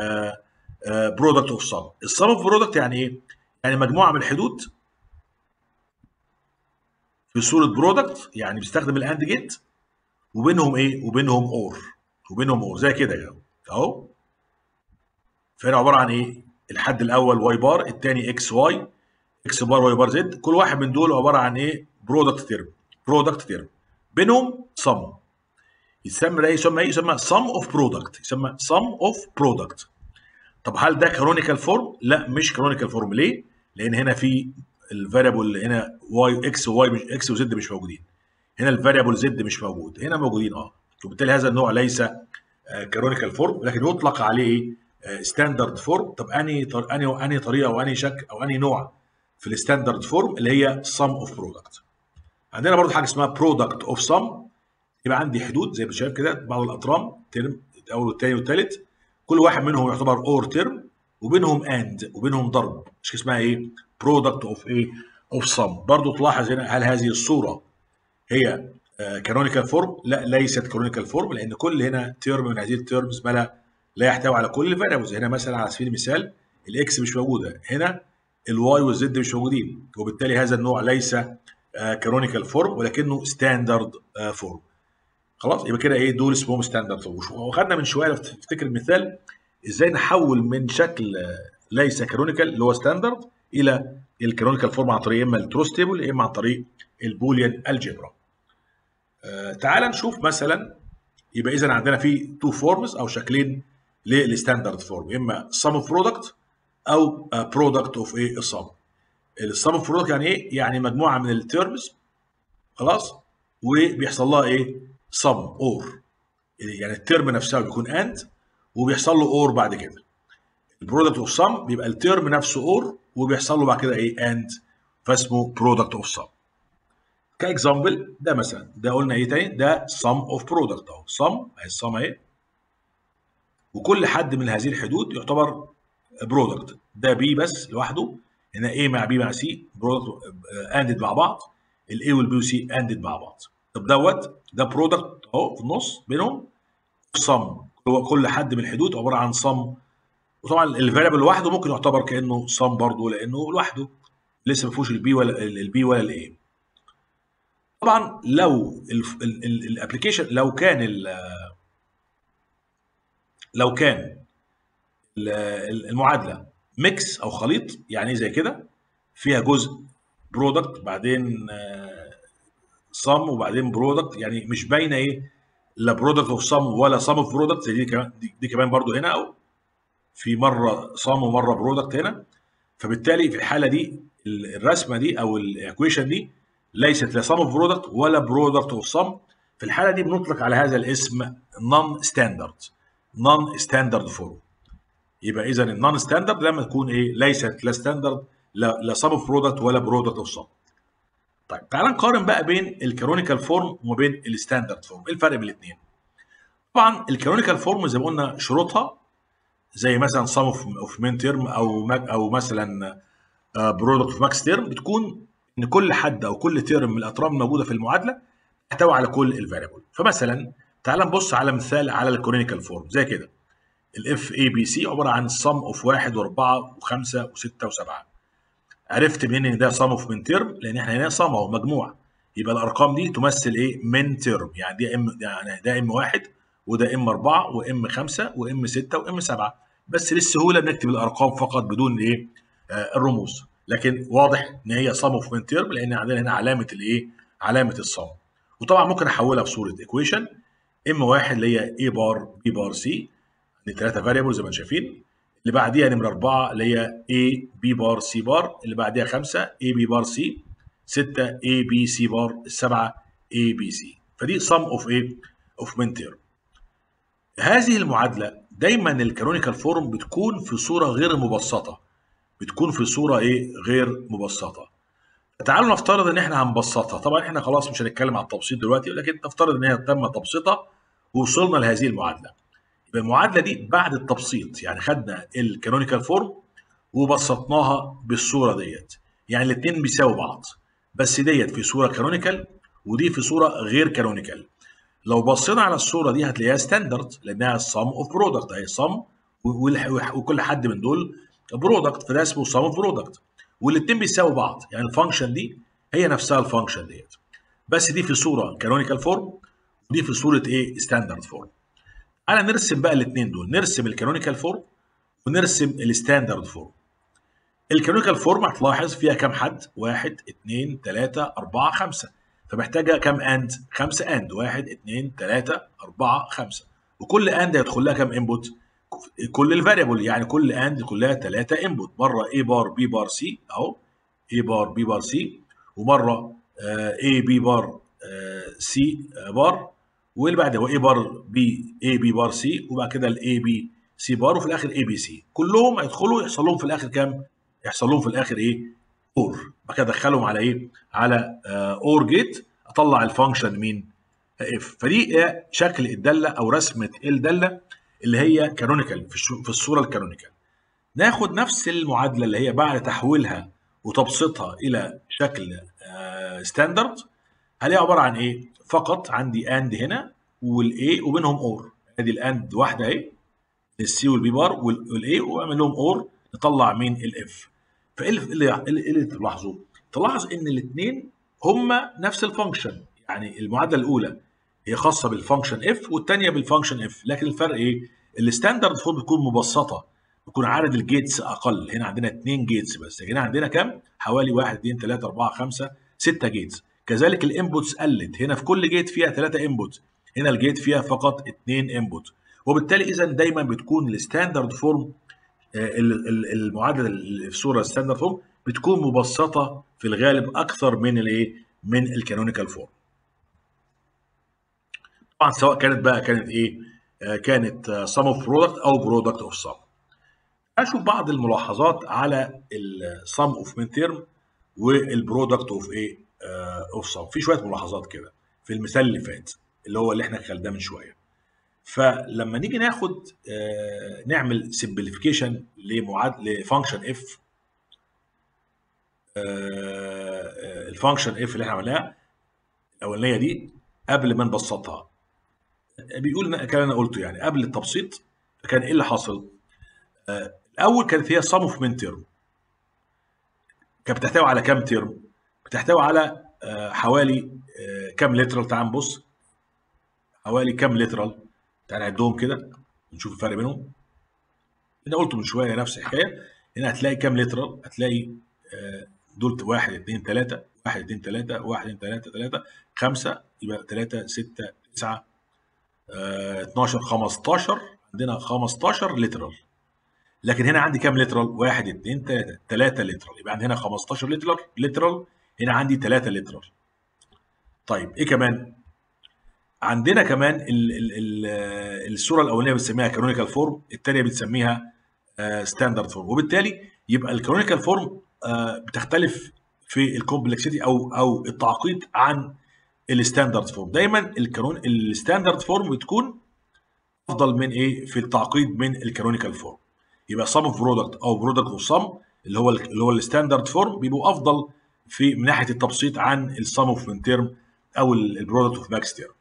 Speaker 1: برودكت اوف sum السم اوف برودكت يعني ايه يعني مجموعه من الحدود في صوره برودكت يعني بيستخدم الاند جيت وبينهم ايه وبينهم اور وبينهم اور زي كده يعني اهو فهنا عباره عن ايه الحد الاول واي بار الثاني اكس واي اكس بار واي بار زد كل واحد من دول عباره عن ايه برودكت تيرم برودكت تيرم بينهم سم يسمى ده يسمى ايه يسمى سم اوف برودكت يسمى سم اوف برودكت طب هل ده كانونيكال فورم لا مش كانونيكال فورم ليه لان هنا في الفاريبل هنا واي اكس وواي مش اكس وزد مش موجودين هنا الفاريبل زد مش موجود هنا موجودين اه وبالتالي هذا النوع ليس كانونيكال فورم لكن يطلق عليه ايه ستاندرد فورم طب انهي انهي انهي طريقه او انهي شكل او انهي نوع في الستاندرد فورم اللي هي سم اوف برودكت عندنا برضه حاجه اسمها برودكت اوف سم يبقى عندي حدود زي ما شايف كده بعض الاطرام ترم الاول والثاني والثالث كل واحد منهم يعتبر اور ترم وبينهم اند وبينهم ضرب مش اسمها ايه برودكت اوف ايه اوف سم برضه تلاحظ هنا هل هذه الصوره هي كانونيكال فورم لا ليست كانونيكال فورم لان كل هنا تيرم من هذه التيرمز ما لا يحتوي على كل الفاريبلز هنا مثلا على سبيل المثال الاكس مش موجوده هنا الواي والزد مش موجودين وبالتالي هذا النوع ليس كانونيكال فورم ولكنه ستاندرد فورم خلاص يبقى كده ايه دول اسمهم ستاندرد فورم وخدنا من شويه لو تفتكر المثال ازاي نحول من شكل ليس كانونيكال اللي هو ستاندرد الى الكانونيكال فورم عن طريق اما التروس تيبل يا اما عن طريق البوليان الجبرا آه تعال نشوف مثلا يبقى اذا عندنا في تو فورمز او شكلين للستاندرد فورم اما سم اوف برودكت او برودكت اوف ايه السم السم اوف برودكت يعني ايه يعني مجموعه من التيرمز خلاص وبيحصل لها ايه سم اور يعني الترم نفسها بيكون اند وبيحصل له اور بعد كده البرودكت اوف سم بيبقى الترم نفسه اور وبيحصل له بعد كده ايه اند فاسمه برودكت اوف سم كاكزامبل ده مثلا ده قلنا ايه تاني ده سم اوف برودكت اهو سم اهي السم اهي وكل حد من هذه الحدود يعتبر برودكت ده بي بس لوحده هنا ايه مع بي مع سي برودكت اندد مع بعض الاي والبي والسي اندد مع بعض طب دوت ده برودكت اهو في النص بينهم سم هو كل حد من الحدود عباره عن سم وطبعا الفاريبل لوحده ممكن يعتبر كانه سم برضه لانه لوحده لسه ما فيهوش البي ولا البي ولا الاي طبعا لو الابلكيشن لو كان ال لو كان ال- المعادله ميكس او خليط يعني إيه زي كده فيها جزء برودكت بعدين صم وبعدين برودكت يعني مش باينه ايه لا برودكت اوف صم ولا صم اوف برودكت زي دي كمان دي, دي كمان برضو هنا او في مره صم ومره برودكت هنا فبالتالي في الحاله دي ال- الرسمه دي او الايكويشن دي ليست لا صم اوف برودكت ولا برودكت اوف صم في الحاله دي بنطلق على هذا الاسم نون ستاندرد نون ستاندرد فورم يبقى اذا النون ستاندرد لما تكون ايه ليست لا ستاندرد لا لا صم اوف برودكت ولا برودكت اوف صم طيب تعال نقارن بقى بين الكانونيكال فورم وما بين الستاندرد فورم ايه الفرق بين الاثنين طبعا الكانونيكال فورم زي ما قلنا شروطها زي مثلا سم اوف مين تيرم او ماك او مثلا برودكت اوف ماكس تيرم بتكون ان كل حد او كل تيرم من الاطراف الموجوده في المعادله تحتوي على كل الفاريبل فمثلا تعال نبص على مثال على الكانونيكال فورم زي كده الاف اي بي سي عباره عن سم اوف واحد واربعه وخمسه وسته وسبعه عرفت منين ان ده صم اوف من ترم لان احنا هنا صم اهو مجموع يبقى الارقام دي تمثل ايه من ترم يعني دي ام يعني ده ام واحد وده ام اربعه وام خمسه وام سته وام سبعه بس للسهوله بنكتب الارقام فقط بدون ايه آه الرموز لكن واضح ان هي صم اوف من ترم لان عندنا هنا علامه الايه علامه الصم وطبعا ممكن احولها في صوره ايكويشن ام واحد اللي هي اي بار بي بار سي دي ثلاثه فاريبل زي ما انتم شايفين اللي بعديها نمرة أربعة اللي هي A B بار C بار اللي بعديها خمسة A B بار C ستة A B C بار السبعة A B C فدي sum of A of min term هذه المعادلة دايما الكانونيكال فورم بتكون في صورة غير مبسطة بتكون في صورة ايه غير مبسطة تعالوا نفترض ان احنا هنبسطها طبعا احنا خلاص مش هنتكلم على التبسيط دلوقتي لكن نفترض ان هي تم تبسيطها ووصلنا لهذه المعادله يبقى المعادله دي بعد التبسيط يعني خدنا الكانونيكال فورم وبسطناها بالصوره ديت يعني الاثنين بيساووا بعض بس ديت في صوره كانونيكال ودي في صوره غير كانونيكال لو بصينا على الصوره دي هتلاقيها ستاندرد لانها السم اوف برودكت اهي سم وكل حد من دول برودكت فده اسمه سم اوف برودكت والاثنين بيساووا بعض يعني الفانكشن دي هي نفسها الفانكشن ديت بس دي في صوره كانونيكال فورم ودي في صوره ايه ستاندرد فورم تعالى نرسم بقى الاثنين دول نرسم الكانونيكال فورم ونرسم الستاندرد فورم الكانونيكال فورم هتلاحظ فيها كام حد؟ واحد اثنين ثلاثة أربعة خمسة فمحتاجة كام اند؟ خمسة اند واحد اثنين ثلاثة أربعة خمسة وكل اند هيدخل لها كام انبوت؟ كل الفاريبل يعني كل اند كلها ثلاثة انبوت مرة A بار B بار C أهو A بار B بار C ومرة A B بار C بار واللي بعد هو A بار B A B بار C وبعد كده ال A B C بار وفي الآخر A B C كلهم هيدخلوا يحصل لهم في الآخر كام؟ يحصل لهم في الآخر إيه؟ أور بعد كده أدخلهم على إيه؟ على أور جيت أطلع الفانكشن مين؟ اف فدي شكل الدالة أو رسمة الدالة اللي هي كانونيكال في الصورة الكانونيكال ناخد نفس المعادلة اللي هي بعد تحويلها وتبسيطها إلى شكل ستاندرد هلاقيها عبارة عن إيه؟ فقط عندي اند هنا والاي وبينهم اور ادي الاند واحده اهي السي والبي بار والاي واعمل لهم اور نطلع مين الاف فايه اللي اللي تلاحظوه؟ تلاحظ ان الاثنين هما نفس الفانكشن يعني المعادله الاولى هي خاصه بالفانكشن اف والثانيه بالفانكشن اف لكن الفرق ايه؟ الستاندرد فورم بتكون مبسطه بيكون عدد الجيتس اقل هنا عندنا اثنين جيتس بس هنا عندنا كام؟ حوالي 1 2 3 4 5 6 جيتس كذلك الانبوتس قلت هنا في كل جيت فيها 3 انبوت هنا الجيت فيها فقط 2 انبوت وبالتالي اذا دايما بتكون الستاندرد فورم المعادله اللي في صوره ستاندرد فورم بتكون مبسطه في الغالب اكثر من الايه من الكانونيكال فورم طبعا سواء كانت بقى كانت ايه كانت سم اوف برودكت او برودكت اوف سم اشوف بعض الملاحظات على السم اوف من تيرم والبرودكت اوف ايه اوف سم في شويه ملاحظات كده في المثال اللي فات اللي هو اللي احنا خدناه من شويه فلما نيجي ناخد آه نعمل سمبليفيكيشن لمعاد لفانكشن اف آه الفانكشن اف اللي احنا عملناها الاولانيه دي قبل ما نبسطها بيقول الكلام انا قلته يعني قبل التبسيط كان ايه اللي حصل؟ آه الاول كانت هي سم اوف من تيرم كانت بتحتوي على كام تيرم؟ بتحتوي على
Speaker 2: آه، حوالي آه، كام لترال تعال نبص حوالي كام لترال تعال نعدهم كده نشوف الفرق بينهم انا قلته من شويه نفس الحكايه هنا هتلاقي كام لترال هتلاقي آه، دول 1 2 3 1 2 3 1 2 3 3 5 يبقى 3 6 9 12 15 عندنا 15 لترال لكن هنا عندي كام لترال 1 2 3 3 لترال يبقى عندي هنا 15 لترال لترال هنا عندي 3 لترال طيب ايه كمان عندنا كمان ال ال ال الصوره الاولانيه بنسميها كانونيكال فورم الثانيه بنسميها ستاندرد فورم وبالتالي يبقى الكانونيكال فورم بتختلف في الكومبلكسيتي او او التعقيد عن الستاندرد فورم دايما الكانون الستاندرد فورم بتكون افضل من ايه في التعقيد من الكانونيكال فورم يبقى سم اوف برودكت او برودكت اوف سم اللي هو اللي هو الستاندرد فورم بيبقوا افضل في من ناحيه التبسيط عن السم اوف من تيرم او البرودكت اوف ماكس تيرم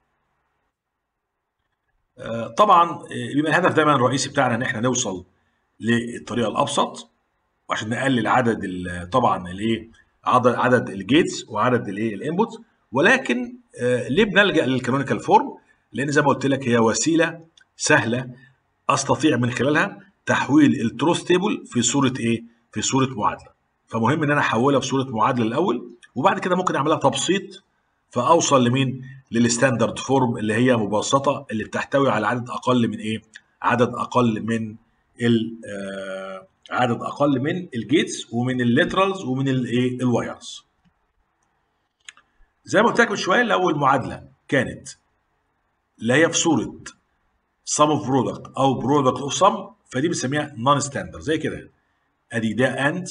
Speaker 2: طبعا بيبقى الهدف دايما الرئيسي بتاعنا ان احنا نوصل للطريقه الابسط وعشان نقلل عدد طبعا الايه عدد عدد الجيتس وعدد الايه الانبوت ولكن ليه بنلجا للكانونيكال فورم لان زي ما قلت لك هي وسيله سهله استطيع من خلالها تحويل التروث تيبل في صوره ايه في صوره معادله فمهم ان انا احولها في صوره معادله الاول وبعد كده ممكن اعملها تبسيط فاوصل لمين للستاندرد فورم اللي هي مبسطه اللي بتحتوي على عدد اقل من ايه عدد اقل من ال آه عدد اقل من الجيتس ومن الليترالز ومن الايه الوايرز زي ما قلت لك من شويه لو المعادله كانت اللي هي في صوره sum of product او product of sum فدي بنسميها نون ستاندرد زي كده ادي ده اند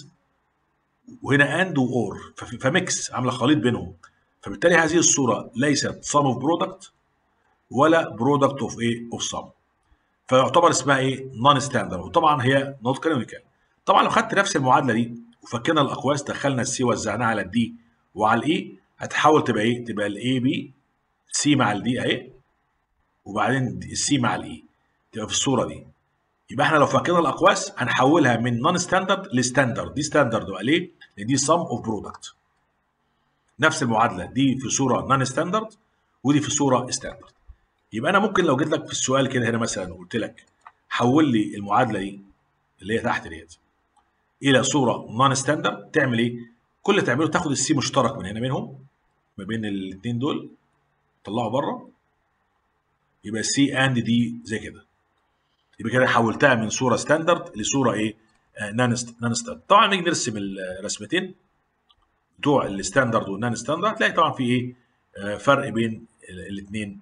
Speaker 2: وهنا اند واور فميكس عامله خليط بينهم فبالتالي هذه الصوره ليست sum of product ولا product of ايه of sum فيعتبر اسمها ايه نون ستاندرد وطبعا هي نوت كانونيكال طبعا لو خدت نفس المعادله دي وفكينا الاقواس دخلنا السي وزعناها على الدي وعلى الاي هتحول تبقى ايه تبقى الاي بي سي مع الدي اهي وبعدين السي مع الاي تبقى في الصوره دي يبقى احنا لو فكينا الاقواس هنحولها من نون ستاندرد لستاندرد دي ستاندرد وقال ليه؟ لان دي سم اوف برودكت نفس المعادله دي في صوره نون ستاندرد ودي في صوره ستاندرد يبقى انا ممكن لو جيت لك في السؤال كده هنا مثلا وقلت لك حول لي المعادله دي اللي هي تحت ديت الى صوره نون ستاندرد تعمل ايه؟ كل اللي تعمله تاخد السي مشترك من هنا منهم ما بين الاثنين دول طلعه بره يبقى السي اند دي زي كده يبقى كده حولتها من صوره ستاندرد لصوره ايه؟ نون ستاندرد طبعا نيجي نرسم الرسمتين بتوع الستاندرد والنون ستاندرد هتلاقي طبعا في ايه؟ آه فرق بين الاثنين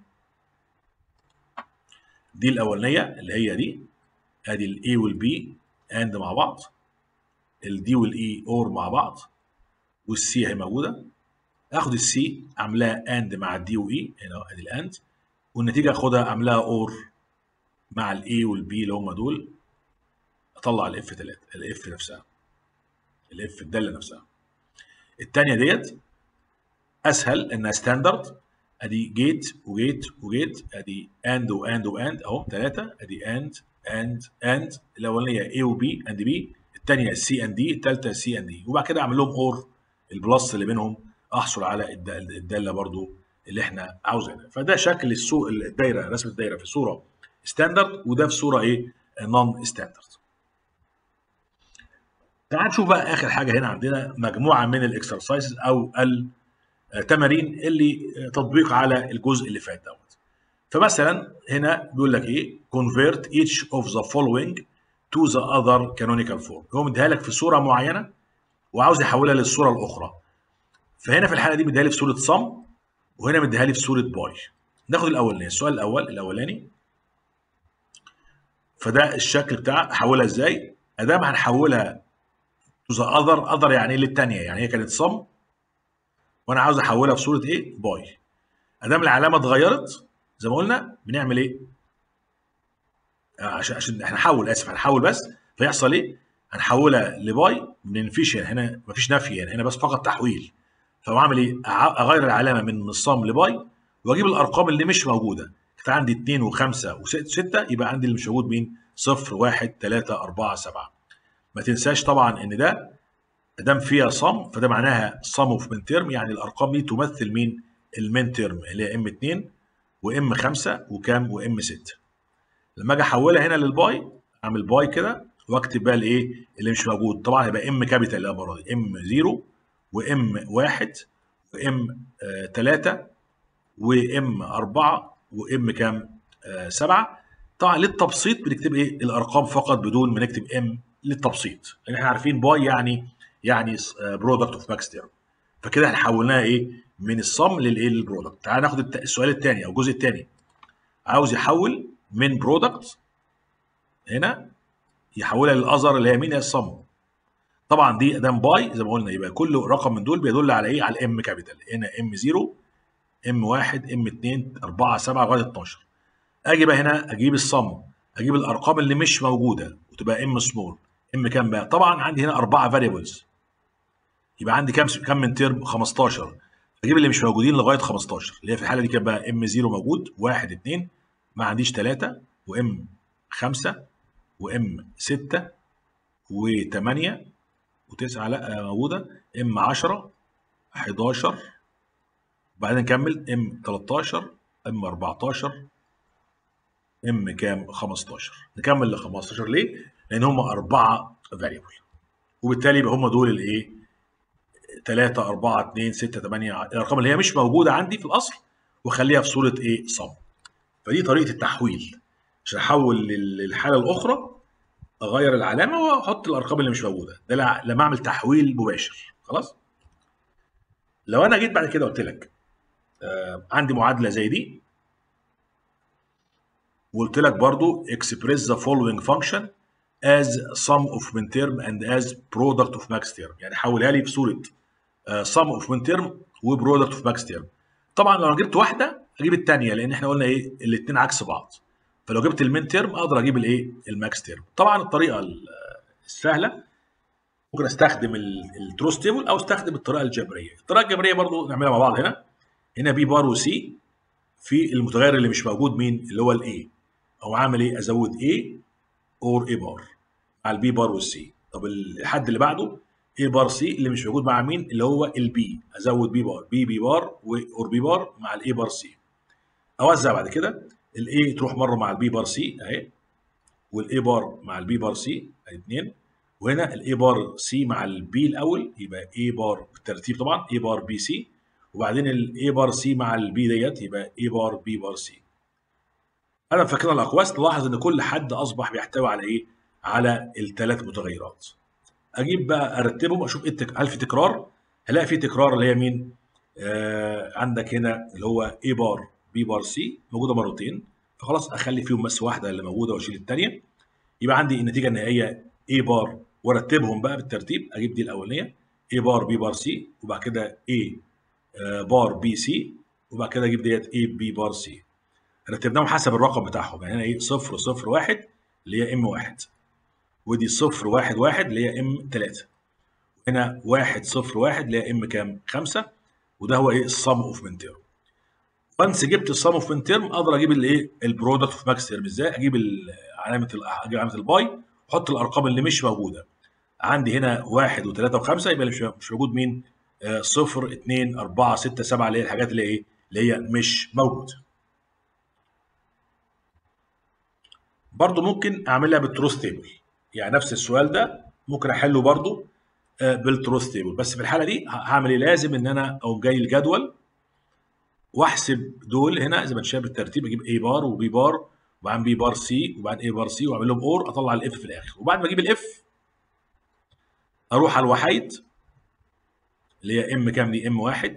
Speaker 2: دي الاولانيه اللي هي دي ادي الاي والبي اند مع بعض الدي والاي اور مع بعض والسي اهي موجوده اخد السي اعملها اند مع الدي واي هنا ادي الاند والنتيجه اخدها اعملها اور مع الاي والبي اللي هم دول اطلع الاف 3 الاف نفسها الاف الداله نفسها الثانيه ديت اسهل انها ستاندرد ادي جيت وجيت وجيت ادي اند واند واند اهو ثلاثه ادي اند اند اند الاولانيه اي وبي اند بي الثانيه سي اند دي الثالثه سي اند دي وبعد كده اعمل لهم اور البلس اللي بينهم احصل على الداله برضو اللي احنا عاوزينها فده شكل السوق الدايره رسم الدايره في صوره ستاندرد وده في صوره ايه نون ستاندرد تعال نشوف بقى اخر حاجه هنا عندنا مجموعه من الاكسرسايزز او التمارين اللي تطبيق على الجزء اللي فات دوت فمثلا هنا بيقول لك ايه convert each of the following to the other canonical form هو مديها لك في صوره معينه وعاوز يحولها للصوره الاخرى فهنا في الحاله دي مديها لي في صوره sum وهنا مديها لي في صوره باي ناخد الاولاني السؤال الاول الاولاني فده الشكل بتاع احولها ازاي ادام هنحولها تو ذا اذر اذر يعني ايه للثانيه يعني هي كانت صم وانا عاوز احولها في صوره ايه باي ادام العلامه اتغيرت زي ما قلنا بنعمل ايه عشان عشان احنا نحول اسف هنحول بس فيحصل ايه هنحولها لباي ما بننفيش هنا مفيش نفي هنا هنا بس فقط تحويل فبعمل ايه اغير العلامه من الصم لباي واجيب الارقام اللي مش موجوده كانت عندي 2 و5 و6 يبقى عندي اللي مش موجود مين 0 1 3 4 7 ما تنساش طبعا ان ده دام فيها صم فده معناها صم اوف من ترم يعني الارقام دي تمثل مين المين ترم اللي هي ام 2 وام 5 وكام وام 6 لما اجي احولها هنا للباي اعمل باي كده واكتب بقى الايه اللي مش موجود طبعا هيبقى ام كابيتال المره دي ام 0 وام 1 وام 3 وام 4 وام كام 7 طبعا للتبسيط بنكتب ايه الارقام فقط بدون ما نكتب ام للتبسيط لان احنا عارفين باي يعني يعني برودكت اوف ماكس تيرم فكده احنا حولناها ايه من الصم للايه للبرودكت تعال ناخد السؤال الثاني او الجزء الثاني عاوز يحول من برودكت هنا يحولها للاذر اللي هي مين هي الصم طبعا دي ادام باي زي ما قلنا يبقى كل رقم من دول بيدل على ايه على الام كابيتال هنا ام 0 ام 1 ام 2 4 7 لغايه 12 اجي بقى هنا اجيب الصم اجيب الارقام اللي مش موجوده وتبقى ام سمول ام كام بقى طبعا عندي هنا اربعه فاريبلز يبقى عندي كام كام من ترم 15 اجيب اللي مش موجودين لغايه 15 اللي هي في الحاله دي كده بقى ام 0 موجود 1 2 ما عنديش 3 وام 5 وام 6 و8 و9 لا موجوده ام 10 11 وبعدين نكمل ام 13 ام 14 ام كام 15 نكمل ل 15 ليه؟ لان هم اربعه فاريبل وبالتالي يبقى هم دول الايه 3 4 2 6 8 الارقام اللي هي مش موجوده عندي في الاصل واخليها في صوره ايه صم فدي طريقه التحويل عشان احول للحاله الاخرى اغير العلامه واحط الارقام اللي مش موجوده ده لما اعمل تحويل مباشر خلاص لو انا جيت بعد كده قلت لك آه عندي معادله زي دي وقلت لك برضو express the following function as sum of min term and as product of max term يعني حولها لي في صوره uh, sum of min term و product of max term طبعا لو جبت واحده اجيب الثانيه لان احنا قلنا ايه الاثنين عكس بعض فلو جبت المين تيرم اقدر اجيب الايه الماكس تيرم طبعا الطريقه السهله ممكن استخدم التروس تيبل او استخدم الطريقه الجبريه الطريقه الجبريه برضو نعملها مع بعض هنا هنا بي بار وسي في المتغير اللي مش موجود مين اللي هو الاي او عامل ايه ازود اي اور اي بار مع البي بار والسي طب الحد اللي بعده اي بار سي اللي مش موجود مع مين اللي هو البي ازود بي بار بي بي بار اور بي بار مع الاي بار سي اوزع بعد كده الاي تروح مره مع البي بار سي اهي والاي بار مع البي بار سي اثنين وهنا الاي بار سي مع البي الاول يبقى اي بار بالترتيب طبعا اي بار بي سي وبعدين الاي بار سي مع البي ديت يبقى اي بار بي بار سي انا فاكرين الاقواس نلاحظ ان كل حد اصبح بيحتوي على ايه على الثلاث متغيرات اجيب بقى ارتبهم اشوف ايه هل في تكرار هلاقي في تكرار اللي هي مين آه عندك هنا اللي هو اي بار بي بار سي موجوده مرتين فخلاص اخلي فيهم بس واحده اللي موجوده واشيل الثانيه يبقى عندي النتيجه النهائيه اي بار وارتبهم بقى بالترتيب اجيب دي الاولانيه اي بار بي بار سي وبعد كده اي بار بي سي وبعد كده اجيب ديت اي بي بار سي رتبناهم حسب الرقم بتاعهم يعني هنا ايه 0 0 1 اللي هي ام 1 ودي 0 1 1 اللي هي ام 3 هنا 1 0 1 اللي هي ام كام 5 وده هو ايه السم اوف من تيرم وانس جبت السم اوف من تيرم اقدر اجيب الايه البرودكت اوف ماكس تيرم ازاي اجيب علامه اجيب علامه الباي واحط الارقام اللي مش موجوده عندي هنا 1 و3 و5 يبقى مش مش موجود مين 0 2 4 6 7 اللي هي الحاجات اللي ايه اللي هي مش موجوده برضو ممكن اعملها بالتروث تيبل يعني نفس السؤال ده ممكن احله برضو بالتروث تيبل بس في الحاله دي هعمل ايه لازم ان انا اقوم جاي الجدول واحسب دول هنا زي ما انت شايف بالترتيب اجيب اي بار وبي بار وبعدين بي بار سي وبعدين اي بار سي واعمل لهم اور اطلع الاف في الاخر وبعد ما اجيب الاف اروح على الوحيد اللي هي ام كام دي ام واحد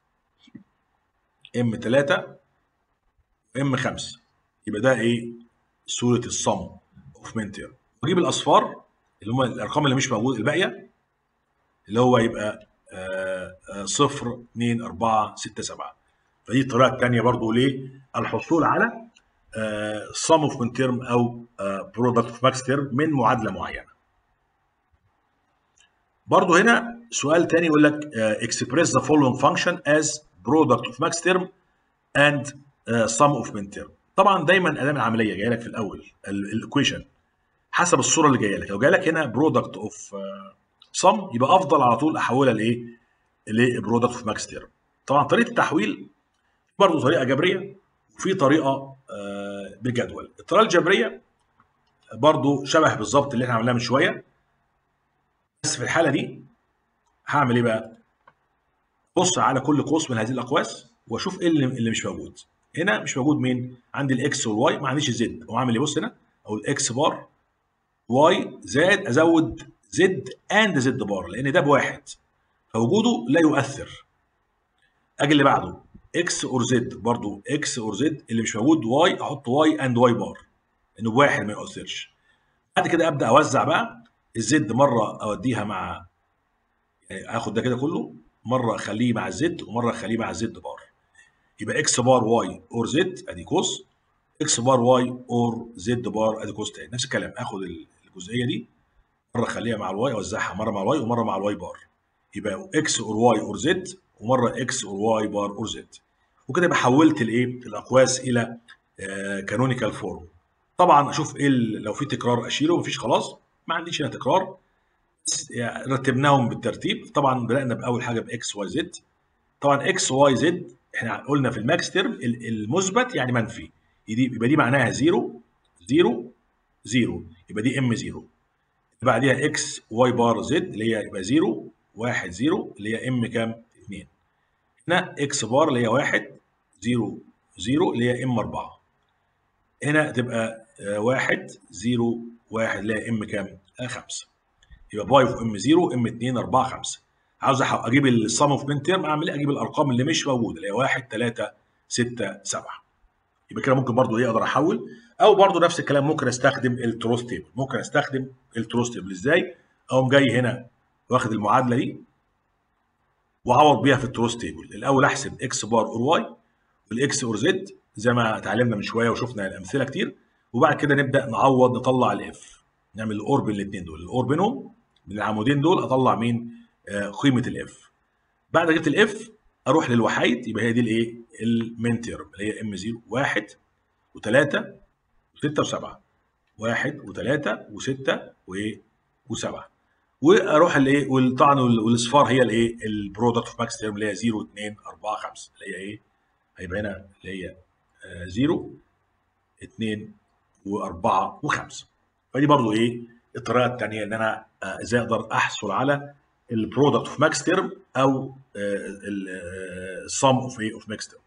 Speaker 2: ام 3 ام 5 يبقى ده ايه صوره الصم اوف منتير واجيب الاصفار اللي هم الارقام اللي مش موجوده الباقيه اللي هو يبقى 0 2 4 6 7 فدي الطريقه الثانيه برضو للحصول على صم اوف من تيرم او برودكت اوف ماكس تيرم من معادله معينه برضو هنا سؤال تاني يقول لك express the following function as product of max term and uh, sum of min term طبعا دايما ادام العمليه جايه لك في الاول الايكويشن حسب الصوره اللي جايه لك لو جايه لك هنا برودكت اوف صم يبقى افضل على طول احولها لايه؟ لبرودكت اوف ماكس تيرم طبعا طريقه التحويل برضه طريقه جبريه وفي طريقه آه بجدول الطريقه الجبريه برضه شبه بالظبط اللي احنا عملناه من شويه بس في الحاله دي هعمل ايه بقى؟ بص على كل قوس من هذه الاقواس واشوف ايه اللي, اللي مش موجود هنا مش موجود مين عندي الاكس والواي ما عنديش الزد واعمل ايه بص هنا او الاكس بار واي زائد ازود زد اند زد بار لان ده بواحد فوجوده لا يؤثر اجي اللي بعده اكس اور زد برضو اكس اور زد اللي مش موجود واي احط واي اند واي بار لانه بواحد ما يؤثرش بعد كده ابدا اوزع بقى الزد مره اوديها مع يعني اخد ده كده كله مره اخليه مع الزد ومره اخليه مع الزد بار يبقى اكس بار واي اور زد ادي قوس اكس بار واي اور زد بار ادي قوس تاني نفس الكلام اخد الجزئيه دي مره اخليها مع الواي اوزعها مره مع الواي ومره مع الواي بار يبقى اكس اور واي اور زد ومره اكس اور واي بار اور زد وكده يبقى حولت الايه الاقواس الى كانونيكال فورم طبعا اشوف ايه لو في تكرار اشيله مفيش خلاص ما عنديش هنا تكرار يعني رتبناهم بالترتيب طبعا بدانا باول حاجه باكس واي زد طبعا اكس واي زد احنا قلنا في الماكس تيرم المثبت يعني منفي يبقى دي معناها 0 0 0 يبقى دي ام 0 بعديها اكس واي بار زد اللي هي يبقى 0 1 0 اللي هي ام كام 2 هنا اكس بار اللي هي 1 0 0 اللي هي ام 4 هنا تبقى 1 0 1 اللي هي ام كام 5 يبقى باي في ام 0 ام 2 4 5 عاوز اجيب السم اوف من تيرم اعمل ايه اجيب الارقام اللي مش موجوده اللي هي 1 3 6 7 يبقى كده ممكن برضو ايه اقدر احول او برضو نفس الكلام ممكن استخدم التروس تيبل ممكن استخدم التروس تيبل ازاي اقوم جاي هنا واخد المعادله دي واعوض بيها في التروس تيبل الاول احسب اكس بار اور واي والاكس اور زد زي ما اتعلمنا من شويه وشفنا الامثله كتير وبعد كده نبدا نعوض نطلع الاف نعمل الاور بين الاثنين دول الاور بينهم من العمودين دول اطلع مين آه قيمه الاف بعد ما جبت الاف اروح للوحيد يبقى هي دي الايه المين تيرم اللي هي ام 0 1 و3 و6 و7 1 و3 و6 و7 واروح الايه وطبعا والاصفار هي الايه البرودكت اوف ماكس تيرم اللي هي 0 2 4 5 اللي هي ايه هيبقى هنا اللي هي 0 2 و4 و5 فدي برضو ايه الطريقه الثانيه ان انا ازاي اقدر احصل على البرودكت اوف ماكس تيرم او السم اوف ايه اوف ماكس تيرم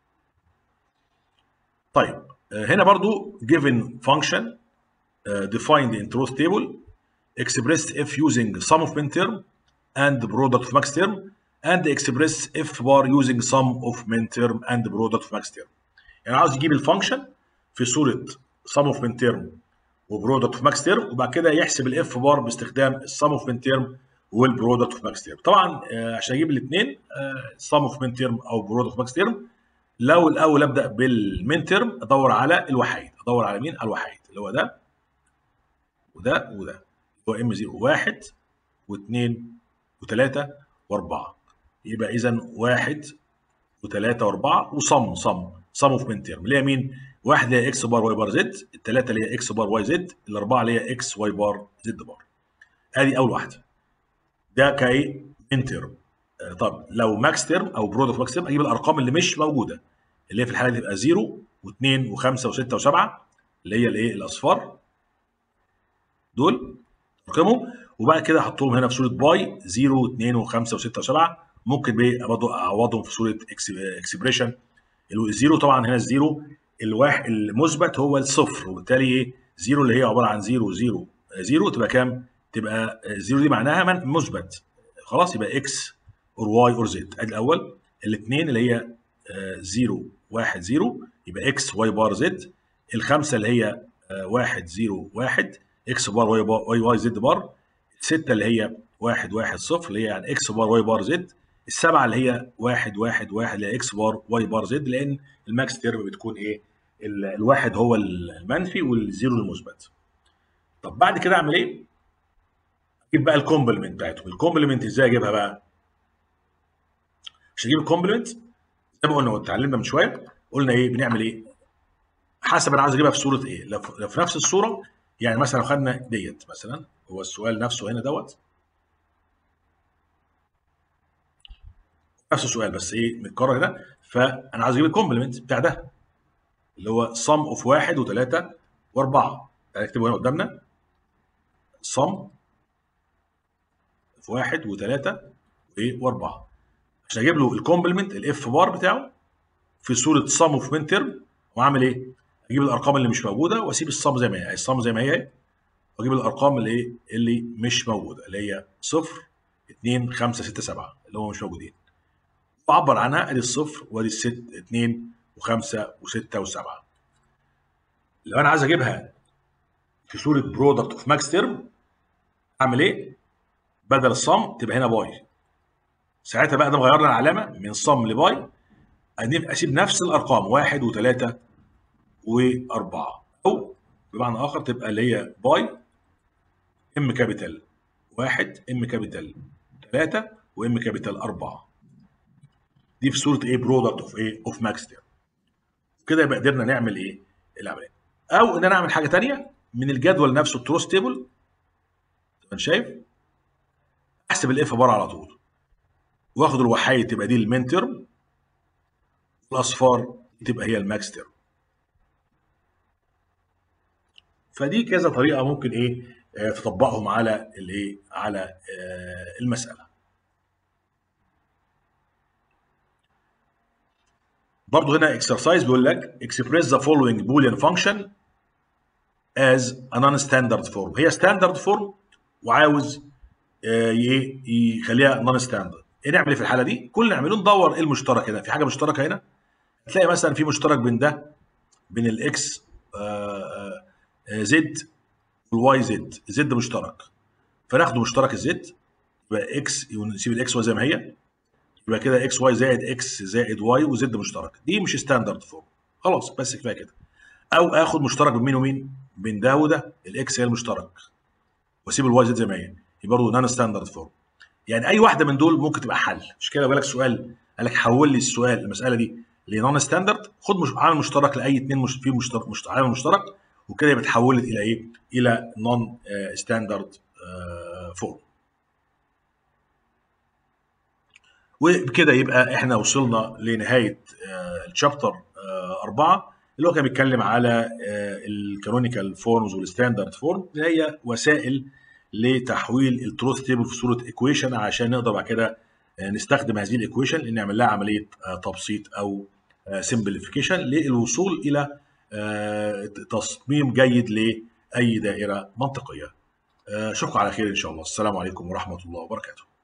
Speaker 2: طيب هنا برضو given function defined in truth table expressed if using sum of min term and product of max term and expressed if bar using sum of min term and product of max term يعني عاوز يجيب الفانكشن في صوره sum of min term وبرودكت اوف ماكس تيرم وبعد كده يحسب الاف بار باستخدام السم اوف من تيرم والبرودكت اوف ماكس تيرم طبعا عشان اجيب الاثنين سم اوف من تيرم او برودكت اوف ماكس تيرم لو الاول ابدا بالمين تيرم ادور على الوحيد ادور على مين على الوحيد اللي هو ده وده وده هو ام 0 1 و2 و3 و4 يبقى اذا 1 و3 و4 وصم صم صم اوف من تيرم اللي هي مين؟ واحد اللي هي اكس بار واي بار زد الثلاثه اللي هي اكس بار واي زد الاربعه اللي هي اكس واي بار زد بار ادي اول واحده ده كايه من تيرم طب لو ماكس تيرم او برودكت ماكس تيرم اجيب الارقام اللي مش موجوده اللي هي في الحاله دي تبقى 0 و2 و5 و6 و7 اللي هي الايه الاصفار دول ارقامهم وبعد كده احطهم هنا في صوره باي 0 و2 و5 و6 و7 ممكن بقى برضه اعوضهم في صوره اكسبريشن الزيرو طبعا هنا الزيرو الواحد المثبت هو الصفر وبالتالي ايه زيرو اللي هي عباره عن زيرو زيرو زيرو تبقى كام؟ تبقى زيرو دي معناها من مثبت خلاص يبقى اكس اور واي اور زد ادي الاول الاثنين اللي هي 0 1 0 يبقى اكس واي بار زد الخمسه اللي هي 1 0 1 اكس بار واي بار واي واي زد بار السته اللي هي 1 1 0 اللي هي يعني اكس بار واي بار زد السبعه اللي هي 1 1 1 اللي هي اكس بار واي بار زد لان الماكس تيرم بتكون ايه الواحد هو المنفي والزيرو المثبت طب بعد كده اعمل ايه اجيب بقى الكومبلمنت بتاعتهم الكومبلمنت ازاي اجيبها بقى عشان اجيب الكومبلمنت زي ما قلنا واتعلمنا من شويه قلنا ايه بنعمل ايه حسب انا عاوز اجيبها في صوره ايه لو في نفس الصوره يعني مثلا لو خدنا ديت مثلا هو السؤال نفسه هنا دوت نفس السؤال بس ايه متكرر هنا فانا عايز اجيب الكومبلمنت بتاع ده اللي هو sum اوف واحد وثلاثه واربعه تعالى نكتبه هنا قدامنا sum في واحد وثلاثه وايه واربعه عشان اجيب له الكومبلمنت الاف بار بتاعه في صوره sum اوف من ترم واعمل ايه؟ اجيب الارقام اللي مش موجوده واسيب الصم زي ما هي الصم زي ما هي واجيب الارقام اللي ايه اللي مش موجوده اللي هي 0 2 5 6 7 اللي هم مش موجودين واعبر عنها ادي الصفر وادي الست 2 و5 و6 و7 لو انا عايز اجيبها في صوره برودكت اوف ماكس ترم اعمل ايه؟ بدل الصم تبقى هنا باي ساعتها بقى ده مغير لنا العلامه من صم لباي اسيب نفس الارقام واحد وثلاثه واربعه او بمعنى اخر تبقى اللي هي باي ام كابيتال واحد ام كابيتال ثلاثه وام كابيتال اربعه دي في صوره ايه برودكت اوف ايه اوف ماكس تيرم كده يبقى قدرنا نعمل ايه العمليه او ان انا اعمل حاجه ثانيه من الجدول نفسه التروس تيبل انت شايف احسب الاف بار على طول واخد الوحايد تبقى دي المين ترم والاصفار تبقى هي الماكس ترم فدي كذا طريقه ممكن ايه آه تطبقهم على الايه على آه المساله برضه هنا اكسرسايز بيقول لك express the following boolean function as a non-standard form هي standard form وعاوز آه يخليها non standard ايه نعمل في الحاله دي كل اللي نعمله ندور ايه المشترك هنا في حاجه مشتركه هنا تلاقي مثلا في مشترك بين ده بين الاكس زد والواي زد زد مشترك فناخده مشترك الزد يبقى اكس ونسيب الاكس واي زي ما هي يبقى كده اكس واي زائد اكس زائد واي وزد مشترك دي مش ستاندرد فورم خلاص بس كفايه كده او اخد مشترك بين مين ومين بين ده وده الاكس هي المشترك واسيب الواي زد زي ما هي يبقى برضه نون ستاندرد فورم يعني اي واحده من دول ممكن تبقى حل مش كده بالك سؤال قال لك حول لي السؤال المساله دي لنون ستاندرد خد مش عامل مشترك لاي اثنين مش فيه مشترك مش عامل مشترك وكده يبقى اتحولت الى ايه؟ الى نون ستاندرد فورم. وبكده يبقى احنا وصلنا لنهايه الشابتر أربعة اللي هو كان بيتكلم على الكانونيكال فورمز والستاندرد فورم اللي هي وسائل لتحويل التروث تيبل في صوره ايكويشن عشان نقدر بعد كده نستخدم هذه الايكويشن ان نعمل لها عمليه تبسيط او سمبليفيكيشن للوصول الى تصميم جيد لاي دائره منطقيه اشوفكم على خير ان شاء الله السلام عليكم ورحمه الله وبركاته